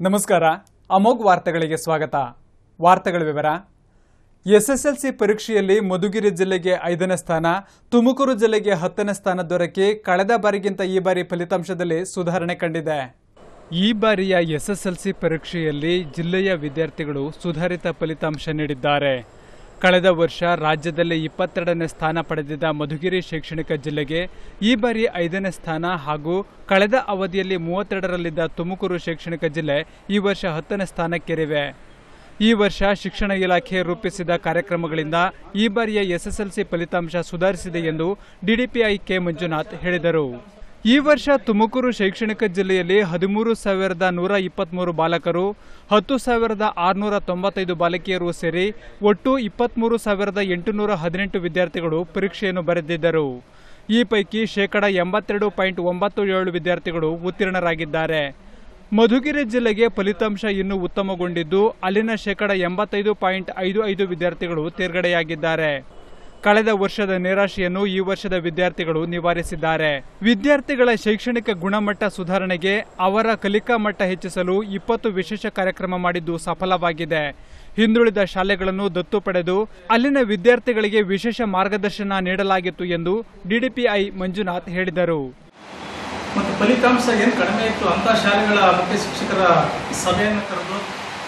ನಮಸ್ಕಾರ ಅಮೋಘ್ ವಾರ್ತೆಗಳಿಗೆ ಸ್ವಾಗತ ವಾರ್ತೆಗಳ ವಿವರ ಎಸ್ಎಸ್ಎಲ್ಸಿ ಪರೀಕ್ಷೆಯಲ್ಲಿ ಮಧುಗಿರಿ ಜಿಲ್ಲೆಗೆ ಐದನೇ ಸ್ಥಾನ ತುಮಕೂರು ಜಿಲ್ಲೆಗೆ ಹತ್ತನೇ ಸ್ಥಾನ ದೊರಕಿ ಕಳೆದ ಬಾರಿಗಿಂತ ಈ ಬಾರಿ ಫಲಿತಾಂಶದಲ್ಲಿ ಸುಧಾರಣೆ ಕಂಡಿದೆ ಈ ಬಾರಿಯ ಎಸ್ಎಸ್ಎಲ್ಸಿ ಪರೀಕ್ಷೆಯಲ್ಲಿ ಜಿಲ್ಲೆಯ ವಿದ್ಯಾರ್ಥಿಗಳು ಸುಧಾರಿತ ಫಲಿತಾಂಶ ನೀಡಿದ್ದಾರೆ ಕಳೆದ ವರ್ಷ ರಾಜ್ಯದಲ್ಲಿ ಇಪ್ಪತ್ತೆರಡನೇ ಸ್ಥಾನ ಪಡೆದಿದ್ದ ಮಧುಗಿರಿ ಶೈಕ್ಷಣಿಕ ಜಿಲ್ಲೆಗೆ ಈ ಬಾರಿ ಐದನೇ ಸ್ಥಾನ ಹಾಗೂ ಕಳೆದ ಅವಧಿಯಲ್ಲಿ ಮೂವತ್ತೆರಡರಲ್ಲಿದ್ದ ತುಮಕೂರು ಶೈಕ್ಷಣಿಕ ಜಿಲ್ಲೆ ಈ ವರ್ಷ ಹತ್ತನೇ ಸ್ಥಾನಕ್ಕೇರಿವೆ ಈ ವರ್ಷ ಶಿಕ್ಷಣ ಇಲಾಖೆ ರೂಪಿಸಿದ ಕಾರ್ಯಕ್ರಮಗಳಿಂದ ಈ ಬಾರಿಯ ಎಸ್ಎಸ್ಎಲ್ಸಿ ಫಲಿತಾಂಶ ಸುಧಾರಿಸಿದೆ ಎಂದು ಡಿಡಿಪಿಐ ಕೆ ಮಂಜುನಾಥ್ ಹೇಳಿದರು ಈ ವರ್ಷ ತುಮಕೂರು ಶೈಕ್ಷಣಿಕ ಜಿಲ್ಲೆಯಲ್ಲಿ ಹದಿಮೂರು ಸಾವಿರದ ನೂರ ಇಪ್ಪತ್ತ್ಮೂರು ಬಾಲಕರು ಹತ್ತು ಸಾವಿರದ ಆರುನೂರ ತೊಂಬತ್ತೈದು ಬಾಲಕಿಯರು ಸೇರಿ ಒಟ್ಟು ಇಪ್ಪತ್ತ್ಮೂರು ಸಾವಿರದ ಎಂಟುನೂರ ಹದಿನೆಂಟು ವಿದ್ಯಾರ್ಥಿಗಳು ಪರೀಕ್ಷೆಯನ್ನು ಬರೆದಿದ್ದರು ಈ ಪೈಕಿ ಶೇಕಡ ಎಂಬತ್ತೆರಡು ಪಾಯಿಂಟ್ ಒಂಬತ್ತು ಏಳು ವಿದ್ಯಾರ್ಥಿಗಳು ಉತ್ತೀರ್ಣರಾಗಿದ್ದಾರೆ ಮಧುಗಿರಿ ಜಿಲ್ಲೆಗೆ ಫಲಿತಾಂಶ ಇನ್ನೂ ಉತ್ತಮಗೊಂಡಿದ್ದು ಅಲ್ಲಿನ ಶೇಕಡ ಎಂಬತ್ತೈದು ಪಾಯಿಂಟ್ ಐದು ಐದು ವಿದ್ಯಾರ್ಥಿಗಳು ತೇರ್ಗಡೆಯಾಗಿದ್ದಾರೆ ಕಳೆದ ವರ್ಷದ ನಿರಾಶೆಯನ್ನು ಈ ವರ್ಷದ ವಿದ್ಯಾರ್ಥಿಗಳು ನಿವಾರಿಸಿದ್ದಾರೆ ವಿದ್ಯಾರ್ಥಿಗಳ ಶೈಕ್ಷಣಿಕ ಗುಣಮಟ್ಟ ಸುಧಾರಣೆಗೆ ಅವರ ಕಲಿಕಾ ಮಟ್ಟ ಹೆಚ್ಚಿಸಲು ಇಪ್ಪತ್ತು ವಿಶೇಷ ಕಾರ್ಯಕ್ರಮ ಮಾಡಿದ್ದು ಸಫಲವಾಗಿದೆ ಹಿಂದುಳಿದ ಶಾಲೆಗಳನ್ನು ದತ್ತು ಪಡೆದು ಅಲ್ಲಿನ ವಿದ್ಯಾರ್ಥಿಗಳಿಗೆ ವಿಶೇಷ ಮಾರ್ಗದರ್ಶನ ನೀಡಲಾಗಿತ್ತು ಎಂದು ಡಿಡಿಪಿಐ ಮಂಜುನಾಥ್ ಹೇಳಿದರು ಮತ್ತು ಫಲಿತಾಂಶ ಏನು ಕಡಿಮೆ ಇತ್ತು ಅಂಥ ಶಾಲೆಗಳ ಮುಖ್ಯ ಶಿಕ್ಷಕರ ಸಭೆಯನ್ನು ಕರೆದು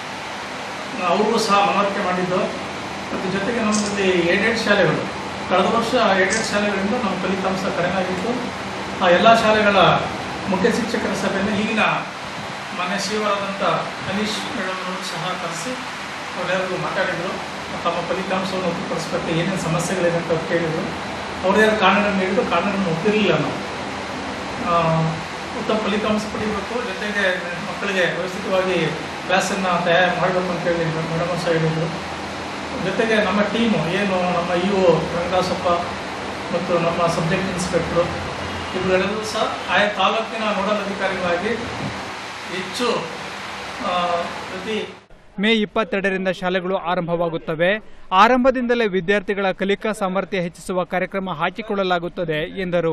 ಅವ್ರಿಗೂ ಸಹ ಮನವರಿಕೆ ಮಾಡಿದ್ದು ಮತ್ತು ಜೊತೆಗೆ ನಮ್ಮಲ್ಲಿ ಏಡೆಡ್ ಶಾಲೆಗಳು ಕಳೆದ ವರ್ಷ ಏಡೆಡ್ ಶಾಲೆಗಳಿಂದ ನಮ್ಮ ಫಲಿತಾಂಶ ಕಡಿಮೆ ಆಗಿತ್ತು ಆ ಎಲ್ಲ ಶಾಲೆಗಳ ಮುಖ್ಯ ಶಿಕ್ಷಕರ ಸಭೆಯನ್ನು ಈಗಿನ ಮಾನ್ಯ ಶ್ರೀವರಾದಂಥ ಅನೀಶ್ ಮೇಡಮ್ ಅವರು ಸಹ ಕರೆಸಿ ಅವರೆಲ್ಲರಿಗೂ ಮಾತಾಡಿದರು ತಮ್ಮ ಫಲಿತಾಂಶವನ್ನು ಒತ್ತುಪಡಿಸ್ಬೇಕು ಏನೇನು ಸಮಸ್ಯೆಗಳಿದೆ ಅಂತ ಅವ್ರು ಕೇಳಿದರು ಅವ್ರ್ಯಾರು ಕಾರಣಗಳನ್ನು ನೀಡಿದ್ರು ಕಾರಣಗಳನ್ನು ಒಪ್ಪಿರಲಿಲ್ಲ ನಾವು ಆ, ಉತ್ತಮ ಫಲಿತಾಂಶ ಪಡಿಬೇಕು ಜೊತೆಗೆ ಮಕ್ಕಳಿಗೆ ವ್ಯವಸ್ಥಿತವಾಗಿ ಕ್ಲಾಸನ್ನು ತಯಾರು ಮಾಡಬೇಕು ಅಂತೇಳಿ ಮೇಡಮ್ ಸಹ ಹೇಳಿದರು ಜೊತೆಗೆ ನಮ್ಮ ಟೀಮು ಏನು ನಮ್ಮ ಇ ಒ ರಂಗದಾಸಪ್ಪ ಮತ್ತು ನಮ್ಮ ಸಬ್ಜೆಕ್ಟ್ ಇನ್ಸ್ಪೆಕ್ಟ್ರು ಇವುಗಳೆಲ್ಲರೂ ಸಹ ಆಯಾ ತಾಲೂಕಿನ ನೋಡಲ್ ಅಧಿಕಾರಿಗಳಾಗಿ ಹೆಚ್ಚು ಆ, ಪ್ರತಿ ಮೇ ಇಪ್ಪತ್ತೆರಡರಿಂದ ಶಾಲೆಗಳು ಆರಂಭವಾಗುತ್ತವೆ ಆರಂಭದಿಂದಲೇ ವಿದ್ಯಾರ್ಥಿಗಳ ಕಲಿಕಾ ಸಾಮರ್ಥ್ಯ ಹೆಚ್ಚಿಸುವ ಕಾರ್ಯಕ್ರಮ ಹಾಕಿಕೊಳ್ಳಲಾಗುತ್ತದೆ ಎಂದರು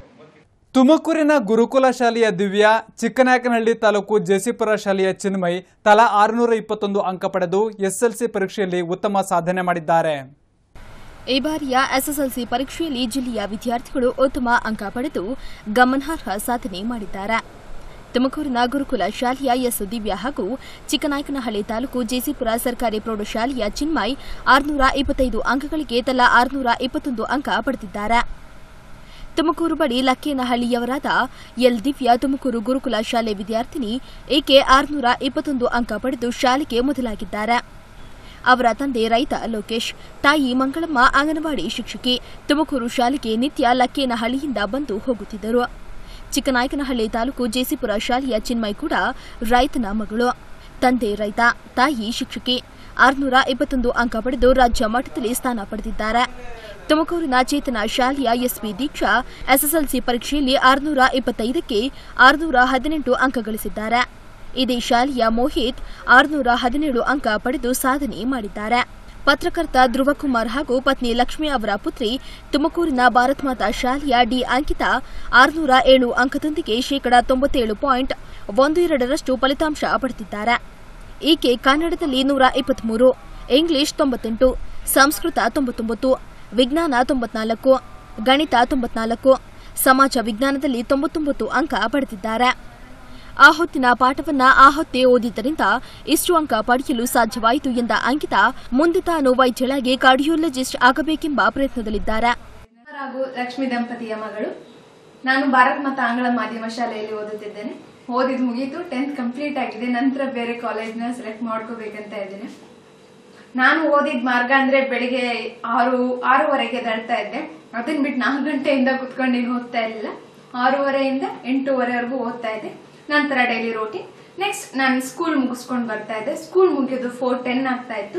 ತುಮಕೂರಿನ ಗುರುಕುಲ ಶಾಲೆಯ ದಿವ್ಯಾ ಚಿಕ್ಕನಾಯಕನಹಳ್ಳಿ ತಾಲೂಕು ಜೆಸಿಪುರ ಶಾಲೆಯ ಚಿನ್ಮಯ್ ತಲಾ ಆರುನೂರ ಇಪ್ಪತ್ತೊಂದು ಅಂಕ ಪಡೆದು ಎಸ್ಎಲ್ಸಿ ಪರೀಕ್ಷೆಯಲ್ಲಿ ಉತ್ತಮ ಸಾಧನೆ ಮಾಡಿದ್ದಾರೆ ಈ ಬಾರಿಯ ಎಸ್ಎಸ್ಎಲ್ಸಿ ಪರೀಕ್ಷೆಯಲ್ಲಿ ಜಿಲ್ಲೆಯ ವಿದ್ಯಾರ್ಥಿಗಳು ಉತ್ತಮ ಅಂಕ ಪಡೆದು ಗಮನಾರ್ಹ ಸಾಧನೆ ಮಾಡಿದ್ದಾರೆ ತುಮಕೂರಿನ ಗುರುಕುಲ ಶಾಲೆಯ ಎಸ್ ದಿವ್ಯಾ ಹಾಗೂ ಚಿಕ್ಕನಾಯಕನಹಳ್ಳಿ ತಾಲೂಕು ಜೆಸಿಪುರ ಸರ್ಕಾರಿ ಪ್ರೌಢಶಾಲೆಯ ಚಿನ್ಮಯ್ ಆರುನೂರ ಇಪ್ಪತ್ತೈದು ಅಂಕಗಳಿಗೆ ತಲಾ ಆರುನೂರ ಇಪ್ಪತ್ತೊಂದು ಅಂಕ ಪಡೆದಿದ್ದಾರೆ ತುಮಕೂರು ಬಳಿ ಲಕ್ಕೇನಹಳ್ಳಿಯವರಾದ ಎಲ್ ದಿವ್ಯಾ ತುಮಕೂರು ಗುರುಕುಲ ಶಾಲೆ ವಿದ್ಯಾರ್ಥಿನಿ ಈಕೆ ಆರುನೂರ ಇಪ್ಪತ್ತೊಂದು ಅಂಕ ಪಡೆದು ಶಾಲೆಗೆ ಮೊದಲಾಗಿದ್ದಾರೆ ಅವರ ತಂದೆ ರೈತ ಲೋಕೇಶ್ ತಾಯಿ ಮಂಗಳಮ್ಮ ಅಂಗನವಾಡಿ ಶಿಕ್ಷಕಿ ತುಮಕೂರು ಶಾಲೆಗೆ ನಿತ್ಯ ಲಕ್ಕೇನಹಳ್ಳಿಯಿಂದ ಬಂದು ಹೋಗುತ್ತಿದ್ದರು ಚಿಕ್ಕನಾಯಕನಹಳ್ಳಿ ತಾಲೂಕು ಜೆಸಿಪುರ ಶಾಲೆಯ ಚಿನ್ಮಯ್ ಕೂಡ ರೈತನ ಮಗಳು ತಂದೆ ರೈತ ತಾಯಿ ಶಿಕ್ಷಕಿ ಆರುನೂರ ಇಪ್ಪತ್ತೊಂದು ಅಂಕ ಪಡೆದು ರಾಜ್ಯ ಮಟ್ಟದಲ್ಲಿ ಸ್ಥಾನ ಪಡೆದಿದ್ದಾರೆ ತುಮಕೂರಿನ ಚೇತನ ಶಾಲೆಯ ಎಸ್ಪಿ ದೀಕ್ಷಾ ಎಸ್ಎಸ್ಎಲ್ಸಿ ಪರೀಕ್ಷೆಯಲ್ಲಿ ಆರುನೂರ ಇಪ್ಪತ್ತೈದಕ್ಕೆ ಆರುನೂರ ಹದಿನೆಂಟು ಅಂಕ ಗಳಿಸಿದ್ದಾರೆ ಇದೇ ಶಾಲೆಯ ಮೋಹಿತ್ ಆರುನೂರ ಹದಿನೇಳು ಅಂಕ ಪಡೆದು ಸಾಧನೆ ಮಾಡಿದ್ದಾರೆ ಪತ್ರಕರ್ತ ಧ್ರುವಕುಮಾರ್ ಹಾಗೂ ಪತ್ನಿ ಲಕ್ಷ್ಮಿ ಅವರ ಪುತ್ರಿ ತುಮಕೂರಿನ ಭಾರತ್ ಮಾತಾ ಶಾಲೆಯ ಡಿ ಅಂಕಿತಾ ಆರುನೂರ ಏಳು ಅಂಕದೊಂದಿಗೆ ಶೇಕಡಾ ತೊಂಬತ್ತೇಳು ಪಾಯಿಂಟ್ ಒಂದು ಎರಡರಷ್ಟು ಫಲಿತಾಂಶ ಪಡೆದಿದ್ದಾರೆ ಈಕೆ ಕನ್ನಡದಲ್ಲಿ ನೂರ ಇಪ್ಪತ್ಮೂರು ಇಂಗ್ಲಿಷ್ ತೊಂಬತ್ತೆಂಟು ಸಂಸ್ಕೃತ ತೊಂಬತ್ತೊಂಬತ್ತು ವಿಜ್ಞಾನ ತೊಂಬತ್ನಾಲ್ಕು ಗಣಿತ ತೊಂಬತ್ನಾಲ್ಕು ಸಮಾಜ ವಿಜ್ಞಾನದಲ್ಲಿ ತೊಂಬತ್ತೊಂಬತ್ತು ಅಂಕ ಪಡೆದಿದ್ದಾರೆ ಆ ಹೊತ್ತಿನ ಪಾಠವನ್ನ ಆ ಹೊತ್ತೇ ಓದಿದ್ದರಿಂದ ಇಷ್ಟು ಅಂಕ ಪಡೆಯಲು ಸಾಧ್ಯವಾಯಿತು ಎಂದ ಅಂಕಿತಾ ಮುಂದೆ ತಾನು ವೈದ್ಯಳಾಗಿ ಕಾರ್ಡಿಯೋಲಜಿಸ್ಟ್ ಆಗಬೇಕೆಂಬ ಪ್ರಯತ್ನದಲ್ಲಿದ್ದಾರೆ ಹಾಗೂ ಲಕ್ಷ್ಮಿ ದಂಪತಿಯ ಮಗಳು ನಾನು ಭಾರತ್ ಮತ ಆಂಗ್ಲ ಮಾಧ್ಯಮ ಶಾಲೆಯಲ್ಲಿ ಓದುತ್ತಿದ್ದೇನೆ ಓದಿದ್ ಮುಗೀತು ಟೆಂತ್ ಕಂಪ್ಲೀಟ್ ಆಗಿದೆ ನಂತರ ಬೇರೆ ಕಾಲೇಜ್ನ ಸೆಲೆಕ್ಟ್ ಮಾಡ್ಕೋಬೇಕಂತ ಇದ್ದೇನೆ ನಾನು ಓದಿದ ಮಾರ್ಗ ಅಂದ್ರೆ ಬೆಳಿಗ್ಗೆ ಆರು ಆರೂವರೆಗೆ ಎದ್ದೇಳ್ತಾ ಇದ್ದೆ ಅದನ್ನ ಬಿಟ್ಟು ನಾಲ್ಕು ಗಂಟೆಯಿಂದ ಕುತ್ಕೊಂಡು ಏನು ಓದ್ತಾ ಇರಲಿಲ್ಲ ಆರೂವರೆಯಿಂದ ಎಂಟೂವರೆವರೆಗೂ ಓದ್ತಾ ಇದ್ದೆ ನಂತರ ಡೈಲಿ ರೋಟೀನ್ ನೆಕ್ಸ್ಟ್ ನಾನು ಸ್ಕೂಲ್ ಮುಗಿಸ್ಕೊಂಡು ಬರ್ತಾ ಇದ್ದೆ ಸ್ಕೂಲ್ ಮುಗಿಯೋದು ಫೋರ್ ಟೆನ್ ಆಗ್ತಾ ಇತ್ತು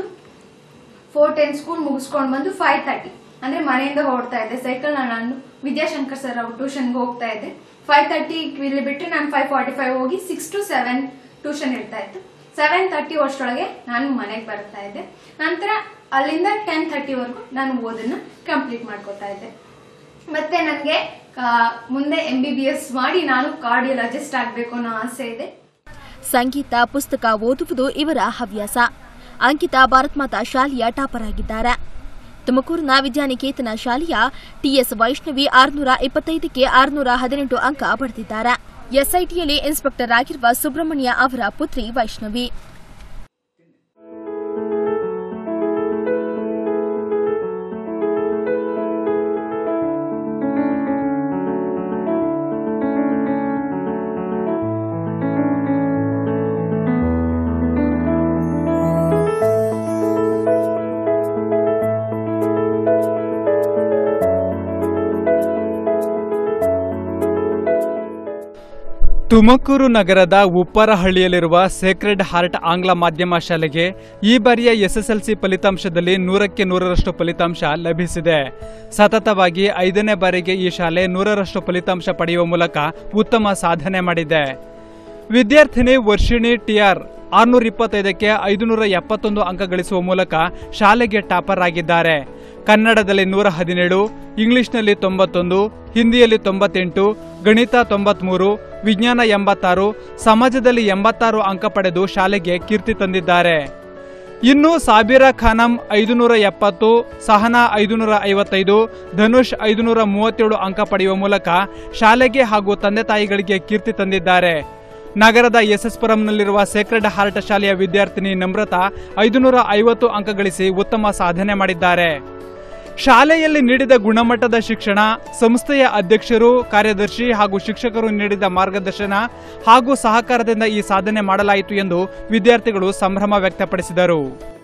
ಫೋರ್ ಟೆನ್ ಸ್ಕೂಲ್ ಮುಗಿಸ್ಕೊಂಡು ಬಂದು ಫೈವ್ ತರ್ಟಿ ಅಂದ್ರೆ ಮನೆಯಿಂದ ಹೊರಡ್ತಾ ಇದ್ದೆ ಸೈಕಲ್ ನಾನು ವಿದ್ಯಾಶಂಕರ್ ಸರ್ ಅವ್ರ ಟ್ಯೂಷನ್ಗೆ ಹೋಗ್ತಾ ಇದ್ದೆ ಫೈವ್ ತರ್ಟಿ ಇಲ್ಲಿ ಬಿಟ್ಟರೆ ನಾನು ಫೈವ್ ಫಾರ್ಟಿ ಫೈವ್ ಹೋಗಿ ಸಿಕ್ಸ್ ಟು ಸೆವೆನ್ ಟ್ಯೂಷನ್ ಇರ್ತಾ ಇತ್ತು ಸೆವೆನ್ ತರ್ಟಿ ಅಷ್ಟರೊಳಗೆ ನಾನು ಮನೆಗೆ ಬರ್ತಾ ಇದ್ದೆ ನಂತರ ಅಲ್ಲಿಂದ ಟೆನ್ ತರ್ಟಿವರೆಗೂ ನಾನು ಓದನ್ನ ಕಂಪ್ಲೀಟ್ ಮಾಡ್ಕೋತಾ ಇದ್ದೆ ಮತ್ತೆ ನನಗೆ ಮುಂದೆ ಎಂ ಬಿ ಬಿ ಎಸ್ ಮಾಡಿ ನಾನು ಕಾರ್ಡಿಯೋಲಜಿಸ್ಟ್ ಆಗಬೇಕು ಅನ್ನೋ ಆಸೆ ಇದೆ ಸಂಗೀತ ಪುಸ್ತಕ ಓದುವುದು ಇವರ ಹವ್ಯಾಸ ಅಂಕಿತಾ ಭಾರತ್ ಮಾತಾ ಶಾಲೆಯ ಟಾಪರ್ ಆಗಿದ್ದಾರೆ ತುಮಕೂರಿನ ವಿದ್ಯಾನಿಕೇತನ ಶಾಲೆಯ ಟಿಎಸ್ ವೈಷ್ಣವಿ ಆರುನೂರ ಇಪ್ಪತ್ತೈದಕ್ಕೆ ಆರುನೂರ ಹದಿನೆಂಟು ಅಂಕ ಪಡೆದಿದ್ದಾರೆ ಎಸ್ಐಟಿಯಲ್ಲಿ ಇನ್ಸ್ಪೆಕ್ಟರ್ ಆಗಿರುವ ಸುಬ್ರಹ್ಮಣ್ಯ ಅವರ ಪುತ್ರಿ ವೈಷ್ಣವಿ ತುಮಕೂರು ನಗರದ ಉಪ್ಪರಹಳ್ಳಿಯಲ್ಲಿರುವ ಸೇಕ್ರೆಡ್ ಹಾರ್ಟ್ ಆಂಗ್ಲ ಮಾಧ್ಯಮ ಶಾಲೆಗೆ ಈ ಬಾರಿಯ ಎಸ್ಎಸ್ಎಲ್ಸಿ ಫಲಿತಾಂಶದಲ್ಲಿ ನೂರಕ್ಕೆ ನೂರರಷ್ಟು ಫಲಿತಾಂಶ ಲಭಿಸಿದೆ ಸತತವಾಗಿ ಐದನೇ ಬಾರಿಗೆ ಈ ಶಾಲೆ ನೂರರಷ್ಟು ಫಲಿತಾಂಶ ಪಡೆಯುವ ಮೂಲಕ ಉತ್ತಮ ಸಾಧನೆ ಮಾಡಿದೆ ವಿದ್ಯಾರ್ಥಿನಿ ವರ್ಷಿಣಿ ಟಿಆರ್ ಆರ್ನೂರ ಇಪ್ಪತ್ತೈದಕ್ಕೆ ಐದುನೂರ ಎಪ್ಪತ್ತೊಂದು ಅಂಕ ಗಳಿಸುವ ಮೂಲಕ ಶಾಲೆಗೆ ಟಾಪರ್ ಆಗಿದ್ದಾರೆ ಕನ್ನಡದಲ್ಲಿ ನೂರ ಹದಿನೇಳು ಇಂಗ್ಲಿಷ್ನಲ್ಲಿ ತೊಂಬತ್ತೊಂದು ಹಿಂದಿಯಲ್ಲಿ ತೊಂಬತ್ತೆಂಟು ಗಣಿತ ತೊಂಬತ್ಮೂರು ವಿಜ್ಞಾನ ಎಂಬತ್ತಾರು ಸಮಾಜದಲ್ಲಿ ಎಂಬತ್ತಾರು ಅಂಕ ಪಡೆದು ಶಾಲೆಗೆ ಕೀರ್ತಿ ತಂದಿದ್ದಾರೆ ಇನ್ನು ಸಾಬಿರಾ ಖಾನಂ ಐದುನೂರ ಎಪ್ಪತ್ತು ಸಹನಾ ಐದುನೂರ ಐವತ್ತೈದು ಧನುಷ್ ಐದುನೂರ ಮೂವತ್ತೇಳು ಅಂಕ ಪಡೆಯುವ ಮೂಲಕ ಶಾಲೆಗೆ ಹಾಗೂ ತಂದೆ ತಾಯಿಗಳಿಗೆ ಕೀರ್ತಿ ತಂದಿದ್ದಾರೆ ನಗರದ ಎಸ್ಎಸ್ಪುರಂನಲ್ಲಿರುವ ಸೇಕ್ರೆಡ್ ಹಾರ್ಟ್ ಶಾಲೆಯ ವಿದ್ಯಾರ್ಥಿನಿ ನಮ್ರತಾ ಐದುನೂರ ಐವತ್ತು ಅಂಕ ಗಳಿಸಿ ಉತ್ತಮ ಸಾಧನೆ ಮಾಡಿದ್ದಾರೆ ಶಾಲೆಯಲ್ಲಿ ನೀಡಿದ ಗುಣಮಟ್ಟದ ಶಿಕ್ಷಣ ಸಂಸ್ಥೆಯ ಅಧ್ಯಕ್ಷರು ಕಾರ್ಯದರ್ಶಿ ಹಾಗೂ ಶಿಕ್ಷಕರು ನೀಡಿದ ಮಾರ್ಗದರ್ಶನ ಹಾಗೂ ಸಹಕಾರದಿಂದ ಈ ಸಾಧನೆ ಮಾಡಲಾಯಿತು ಎಂದು ವಿದ್ಯಾರ್ಥಿಗಳು ಸಂಭ್ರಮ ವ್ಯಕ್ತಪಡಿಸಿದರು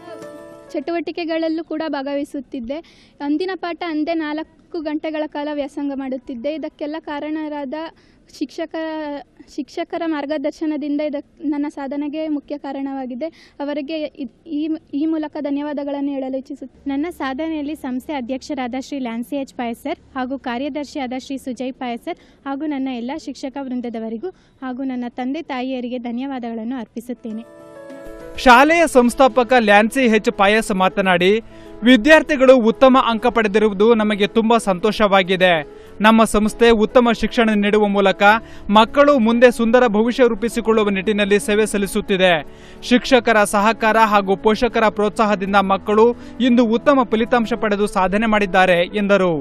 ಚಟುವಟಿಕೆಗಳಲ್ಲೂ ಕೂಡ ಭಾಗವಹಿಸುತ್ತಿದ್ದೆ ಅಂದಿನ ಪಾಠ ಅಂದೇ ನಾಲ್ಕು ಗಂಟೆಗಳ ಕಾಲ ವ್ಯಾಸಂಗ ಮಾಡುತ್ತಿದ್ದೆ ಇದಕ್ಕೆಲ್ಲ ಕಾರಣರಾದ ಶಿಕ್ಷಕ ಶಿಕ್ಷಕರ ಮಾರ್ಗದರ್ಶನದಿಂದ ಇದಕ್ಕೆ ನನ್ನ ಸಾಧನೆಗೆ ಮುಖ್ಯ ಕಾರಣವಾಗಿದೆ ಅವರಿಗೆ ಇದ್- ಈ ಈ ಮೂಲಕ ಧನ್ಯವಾದಗಳನ್ನು ಹೇಳಲು ಇಚ್ಛಿಸುತ್ತೇನೆ ನನ್ನ ಸಾಧನೆಯಲ್ಲಿ ಸಂಸ್ಥೆ ಅಧ್ಯಕ್ಷರಾದ ಶ್ರೀ ಲ್ಯಾನ್ಸಿ ಎಚ್ ಪಾಯಸರ್ ಹಾಗೂ ಕಾರ್ಯದರ್ಶಿಯಾದ ಶ್ರೀ ಸುಜಯ್ ಪಾಯಸರ್ ಹಾಗೂ ನನ್ನ ಎಲ್ಲ ಶಿಕ್ಷಕ ವೃಂದದವರಿಗೂ ಹಾಗೂ ನನ್ನ ತಂದೆ ತಾಯಿಯರಿಗೆ ಧನ್ಯವಾದಗಳನ್ನು ಅರ್ಪಿಸುತ್ತೇನೆ ಶಾಲೆಯ ಸಂಸ್ಥಾಪಕ ಲ್ಯಾನ್ಸಿ ಹೆಚ್ ಪಾಯಸ್ ಮಾತನಾಡಿ ವಿದ್ಯಾರ್ಥಿಗಳು ಉತ್ತಮ ಅಂಕ ಪಡೆದಿರುವುದು ನಮಗೆ ತುಂಬಾ ಸಂತೋಷವಾಗಿದೆ ನಮ್ಮ ಸಂಸ್ಥೆ ಉತ್ತಮ ಶಿಕ್ಷಣ ನೀಡುವ ಮೂಲಕ ಮಕ್ಕಳು ಮುಂದೆ ಸುಂದರ ಭವಿಷ್ಯ ರೂಪಿಸಿಕೊಳ್ಳುವ ನಿಟ್ಟಿನಲ್ಲಿ ಸೇವೆ ಸಲ್ಲಿಸುತ್ತಿದೆ ಶಿಕ್ಷಕರ ಸಹಕಾರ ಹಾಗೂ ಪೋಷಕರ ಪ್ರೋತ್ಸಾಹದಿಂದ ಮಕ್ಕಳು ಇಂದು ಉತ್ತಮ ಫಲಿತಾಂಶ ಪಡೆದು ಸಾಧನೆ ಮಾಡಿದ್ದಾರೆ ಎಂದರು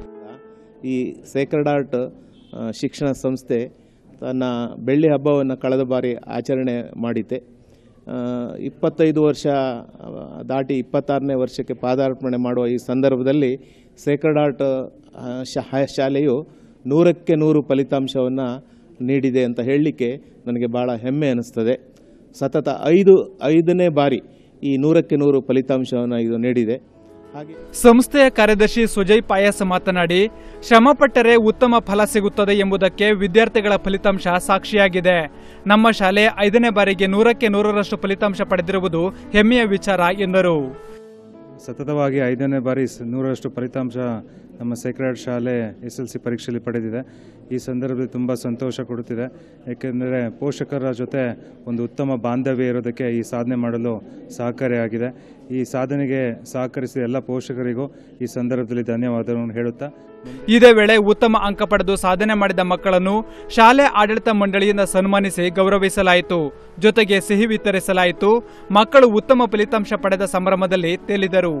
ಈ ಸೇಕ್ರೆಡ್ ಆರ್ಟ್ ಆ, ಶಿಕ್ಷಣ ಸಂಸ್ಥೆ ತನ್ನ ಬೆಳ್ಳಿ ಹಬ್ಬವನ್ನು ಕಳೆದ ಬಾರಿ ಆಚರಣೆ ಮಾಡಿದೆ ಆ, ಇಪ್ಪತ್ತೈದು ವರ್ಷ ಆ, ದಾಟಿ ಇಪ್ಪತ್ತಾರನೇ ವರ್ಷಕ್ಕೆ ಪಾದಾರ್ಪಣೆ ಮಾಡುವ ಈ ಸಂದರ್ಭದಲ್ಲಿ ಸೇಕ್ರೆಡ್ ಆರ್ಟ್ ಆ, ಶಾ- ಶಾಲೆಯು ನೂರಕ್ಕೆ ನೂರು ಫಲಿತಾಂಶವನ್ನು ನೀಡಿದೆ ಅಂತ ಹೇಳಲಿಕ್ಕೆ ನನಗೆ ಭಾಳ ಹೆಮ್ಮೆ ಅನ್ನಿಸ್ತದೆ ಸತತ ಐದು ಐದನೇ ಬಾರಿ ಈ ನೂರಕ್ಕೆ ನೂರು ಫಲಿತಾಂಶವನ್ನು ಇದು ನೀಡಿದೆ ಹಾಗೆ ಸಂಸ್ಥೆಯ ಕಾರ್ಯದರ್ಶಿ ಸುಜಯ್ ಪಾಯಸ್ ಮಾತನಾಡಿ ಶ್ರಮಪಟ್ಟರೆ ಉತ್ತಮ ಫಲ ಸಿಗುತ್ತದೆ ಎಂಬುದಕ್ಕೆ ವಿದ್ಯಾರ್ಥಿಗಳ ಫಲಿತಾಂಶ ಸಾಕ್ಷಿಯಾಗಿದೆ ನಮ್ಮ ಶಾಲೆ ಐದನೇ ಬಾರಿಗೆ ನೂರಕ್ಕೆ ನೂರರಷ್ಟು ಫಲಿತಾಂಶ ಪಡೆದಿರುವುದು ಹೆಮ್ಮೆಯ ವಿಚಾರ ಎಂದರು ಸತತವಾಗಿ ಐದನೇ ಬಾರಿ ಸ- ನೂರರಷ್ಟು ಫಲಿತಾಂಶ ನಮ್ಮ ಸೇಕ್ರೆಡ್ ಶಾಲೆ ಎಸ್ ಎಲ್ ಸಿ ಪರೀಕ್ಷೆಯಲ್ಲಿ ಪಡೆದಿದೆ ಈ ಸಂದರ್ಭದಲ್ಲಿ ತುಂಬ ಸಂತೋಷ ಕೊಡುತ್ತಿದೆ ಏಕೆಂದರೆ ಪೋಷಕರ ಜೊತೆ ಒಂದು ಉತ್ತಮ ಬಾಂಧವ್ಯ ಇರೋದಕ್ಕೆ ಈ ಸಾಧನೆ ಮಾಡಲು ಸಹಕಾರಿಯಾಗಿದೆ ಈ ಸಾಧನೆಗೆ ಸಹಕರಿಸಿದ ಎಲ್ಲ ಪೋಷಕರಿಗೂ ಈ ಸಂದರ್ಭದಲ್ಲಿ ಧನ್ಯವಾದಗಳನ್ನು ಹೇಳುತ್ತಾ ಇದೇ ವೇಳೆ ಉತ್ತಮ ಅಂಕ ಪಡೆದು ಸಾಧನೆ ಮಾಡಿದ ಮಕ್ಕಳನ್ನು ಶಾಲೆ ಆಡಳಿತ ಮಂಡಳಿಯಿಂದ ಸನ್ಮಾನಿಸಿ ಗೌರವಿಸಲಾಯಿತು ಜೊತೆಗೆ ಸಿಹಿ ವಿತರಿಸಲಾಯಿತು ಮಕ್ಕಳು ಉತ್ತಮ ಫಲಿತಾಂಶ ಪಡೆದ ಸಂಭ್ರಮದಲ್ಲಿ ತೇಲಿದರು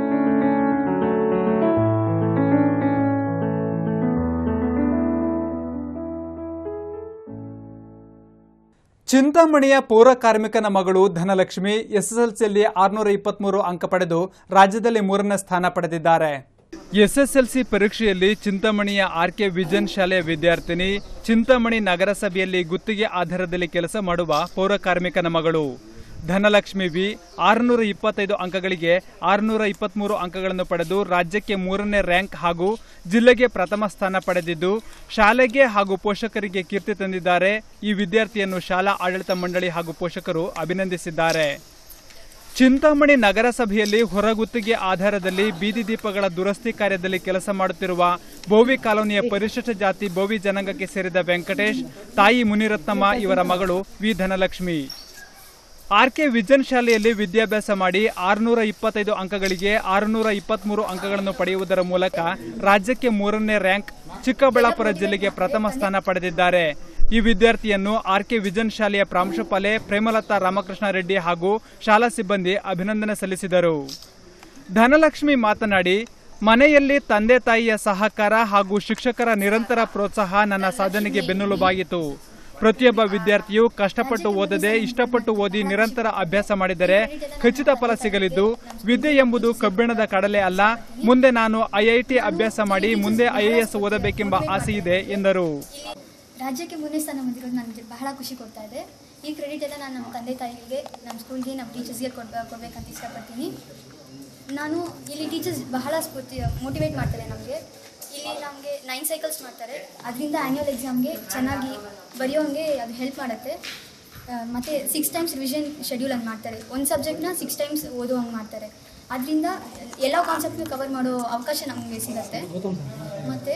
ಚಿಂತಾಮಣಿಯ ಪೌರ ಕಾರ್ಮಿಕನ ಮಗಳು ಧನಲಕ್ಷ್ಮಿ ಎಸ್ಎಸ್ಎಲ್ಸಿಯಲ್ಲಿ ಆರುನೂರ ಇಪ್ಪತ್ಮೂರು ಅಂಕ ಪಡೆದು ರಾಜ್ಯದಲ್ಲಿ ಮೂರನೇ ಸ್ಥಾನ ಪಡೆದಿದ್ದಾರೆ ಎಸ್ಎಸ್ಎಲ್ಸಿ ಪರೀಕ್ಷೆಯಲ್ಲಿ ಚಿಂತಾಮಣಿಯ ಆರ್ಕೆ ವಿಜನ್ ಶಾಲೆಯ ವಿದ್ಯಾರ್ಥಿನಿ ಚಿಂತಾಮಣಿ ನಗರಸಭೆಯಲ್ಲಿ ಗುತ್ತಿಗೆ ಆಧಾರದಲ್ಲಿ ಕೆಲಸ ಮಾಡುವ ಪೌರ ಕಾರ್ಮಿಕನ ಮಗಳು ಧನಲಕ್ಷ್ಮಿ ವಿ ಆರುನೂರ ಇಪ್ಪತ್ತೈದು ಅಂಕಗಳಿಗೆ ಆರುನೂರ ಇಪ್ಪತ್ಮೂರು ಅಂಕಗಳನ್ನು ಪಡೆದು ರಾಜ್ಯಕ್ಕೆ ಮೂರನೇ ರ್ಯಾಂಕ್ ಹಾಗೂ ಜಿಲ್ಲೆಗೆ ಪ್ರಥಮ ಸ್ಥಾನ ಪಡೆದಿದ್ದು ಶಾಲೆಗೆ ಹಾಗೂ ಪೋಷಕರಿಗೆ ಕೀರ್ತಿ ತಂದಿದ್ದಾರೆ ಈ ವಿದ್ಯಾರ್ಥಿಯನ್ನು ಶಾಲಾ ಆಡಳಿತ ಮಂಡಳಿ ಹಾಗೂ ಪೋಷಕರು ಅಭಿನಂದಿಸಿದ್ದಾರೆ ಚಿಂತಾಮಣಿ ನಗರಸಭೆಯಲ್ಲಿ ಹೊರಗುತ್ತಿಗೆ ಆಧಾರದಲ್ಲಿ ಬೀದಿ ದೀಪಗಳ ದುರಸ್ತಿ ಕಾರ್ಯದಲ್ಲಿ ಕೆಲಸ ಮಾಡುತ್ತಿರುವ ಬೋವಿ ಕಾಲೋನಿಯ ಪರಿಶಿಷ್ಟ ಜಾತಿ ಬೋವಿ ಜನಾಂಗಕ್ಕೆ ಸೇರಿದ ವೆಂಕಟೇಶ್ ತಾಯಿ ಮುನಿರತ್ನಮ್ಮ ಇವರ ಮಗಳು ವಿ ಧನಲಕ್ಷ್ಮಿ ಆರ್ಕೆ ವಿಜನ್ ಶಾಲೆಯಲ್ಲಿ ವಿದ್ಯಾಭ್ಯಾಸ ಮಾಡಿ ಆರುನೂರ ಇಪ್ಪತ್ತೈದು ಅಂಕಗಳಿಗೆ ಆರುನೂರ ಇಪ್ಪತ್ಮೂರು ಅಂಕಗಳನ್ನು ಪಡೆಯುವುದರ ಮೂಲಕ ರಾಜ್ಯಕ್ಕೆ ಮೂರನೇ ರ್ಯಾಂಕ್ ಚಿಕ್ಕಬಳ್ಳಾಪುರ ಜಿಲ್ಲೆಗೆ ಪ್ರಥಮ ಸ್ಥಾನ ಪಡೆದಿದ್ದಾರೆ ಈ ವಿದ್ಯಾರ್ಥಿಯನ್ನು ಆರ್ಕೆ ವಿಜನ್ ಶಾಲೆಯ ಪ್ರಾಂಶುಪಾಲೆ ಪ್ರೇಮಲತಾ ರಾಮಕೃಷ್ಣ ರೆಡ್ಡಿ ಹಾಗೂ ಶಾಲಾ ಸಿಬ್ಬಂದಿ ಅಭಿನಂದನೆ ಸಲ್ಲಿಸಿದರು ಧನಲಕ್ಷ್ಮಿ ಮಾತನಾಡಿ ಮನೆಯಲ್ಲಿ ತಂದೆ ತಾಯಿಯ ಸಹಕಾರ ಹಾಗೂ ಶಿಕ್ಷಕರ ನಿರಂತರ ಪ್ರೋತ್ಸಾಹ ನನ್ನ ಸಾಧನೆಗೆ ಬೆನ್ನೆಲುಬಾಗಿತ್ತು ಪ್ರತಿಯೊಬ್ಬ ವಿದ್ಯಾರ್ಥಿಯು ಕಷ್ಟಪಟ್ಟು ಓದದೆ ಇಷ್ಟಪಟ್ಟು ಓದಿ ನಿರಂತರ ಅಭ್ಯಾಸ ಮಾಡಿದರೆ ಖಚಿತ ಫಲ ಸಿಗಲಿದ್ದು ವಿದ್ಯೆ ಎಂಬುದು ಕಬ್ಬಿಣದ ಕಡಲೆ ಅಲ್ಲ ಮುಂದೆ ನಾನು ಐಐಟಿ ಅಭ್ಯಾಸ ಮಾಡಿ ಮುಂದೆ ಐಎಎಸ್ ಓದಬೇಕೆಂಬ ಆಸೆ ಇದೆ ಎಂದರು ರಾಜ್ಯಕ್ಕೆ ಮೂರನೇ ಸ್ಥಾನ ಬಂದಿರೋದು ನನಗೆ ಬಹಳ ಖುಷಿ ಕೊಡ್ತಾ ಇದೆ ಈ ಕ್ರೆಡಿಟ್ ಎಲ್ಲ ನಾನು ನಮ್ಮ ತಂದೆ ತಾಯಿಗೆ ನಮ್ಮ ಸ್ಕೂಲ್ಗೆ ನಮ್ಮ ಟೀಚರ್ಸ್ಗೆ ಕೊಡ್ ಕೊಡಬೇಕಂತ ಇಷ್ಟಪಡ್ತೀನಿ ನಾನು ಇಲ್ಲಿ ಟೀಚರ್ಸ್ ಬಹಳ ಸ್ಫೂರ್ತಿ ಮೋಟಿವೇಟ್ ಮಾಡ್ತಾರೆ ನಮಗೆ ಇಲ್ಲಿ ನಮಗೆ ನೈನ್ ಸೈಕಲ್ಸ್ ಮಾಡ್ತಾರೆ ಅದರಿಂದ ಆ್ಯನ್ಯುವಲ್ ಎಕ್ಸಾಮ್ಗೆ ಚೆನ್ನಾಗಿ ಬರೆಯೋಂಗೆ ಅದು ಹೆಲ್ಪ್ ಮಾಡುತ್ತೆ ಮತ್ತು ಸಿಕ್ಸ್ ಟೈಮ್ಸ್ ರಿವಿಷನ್ ಶೆಡ್ಯೂಲ್ ಅಂತ ಮಾಡ್ತಾರೆ ಒಂದು ಸಬ್ಜೆಕ್ಟ್ನ ಸಿಕ್ಸ್ ಟೈಮ್ಸ್ ಓದೋ ಹಂಗೆ ಮಾಡ್ತಾರೆ ಅದರಿಂದ ಎಲ್ಲ ಕಾನ್ಸೆಪ್ಟ್ನ ಕವರ್ ಮಾಡೋ ಅವಕಾಶ ನಮಗೆ ಸಿಗುತ್ತೆ ಮತ್ತು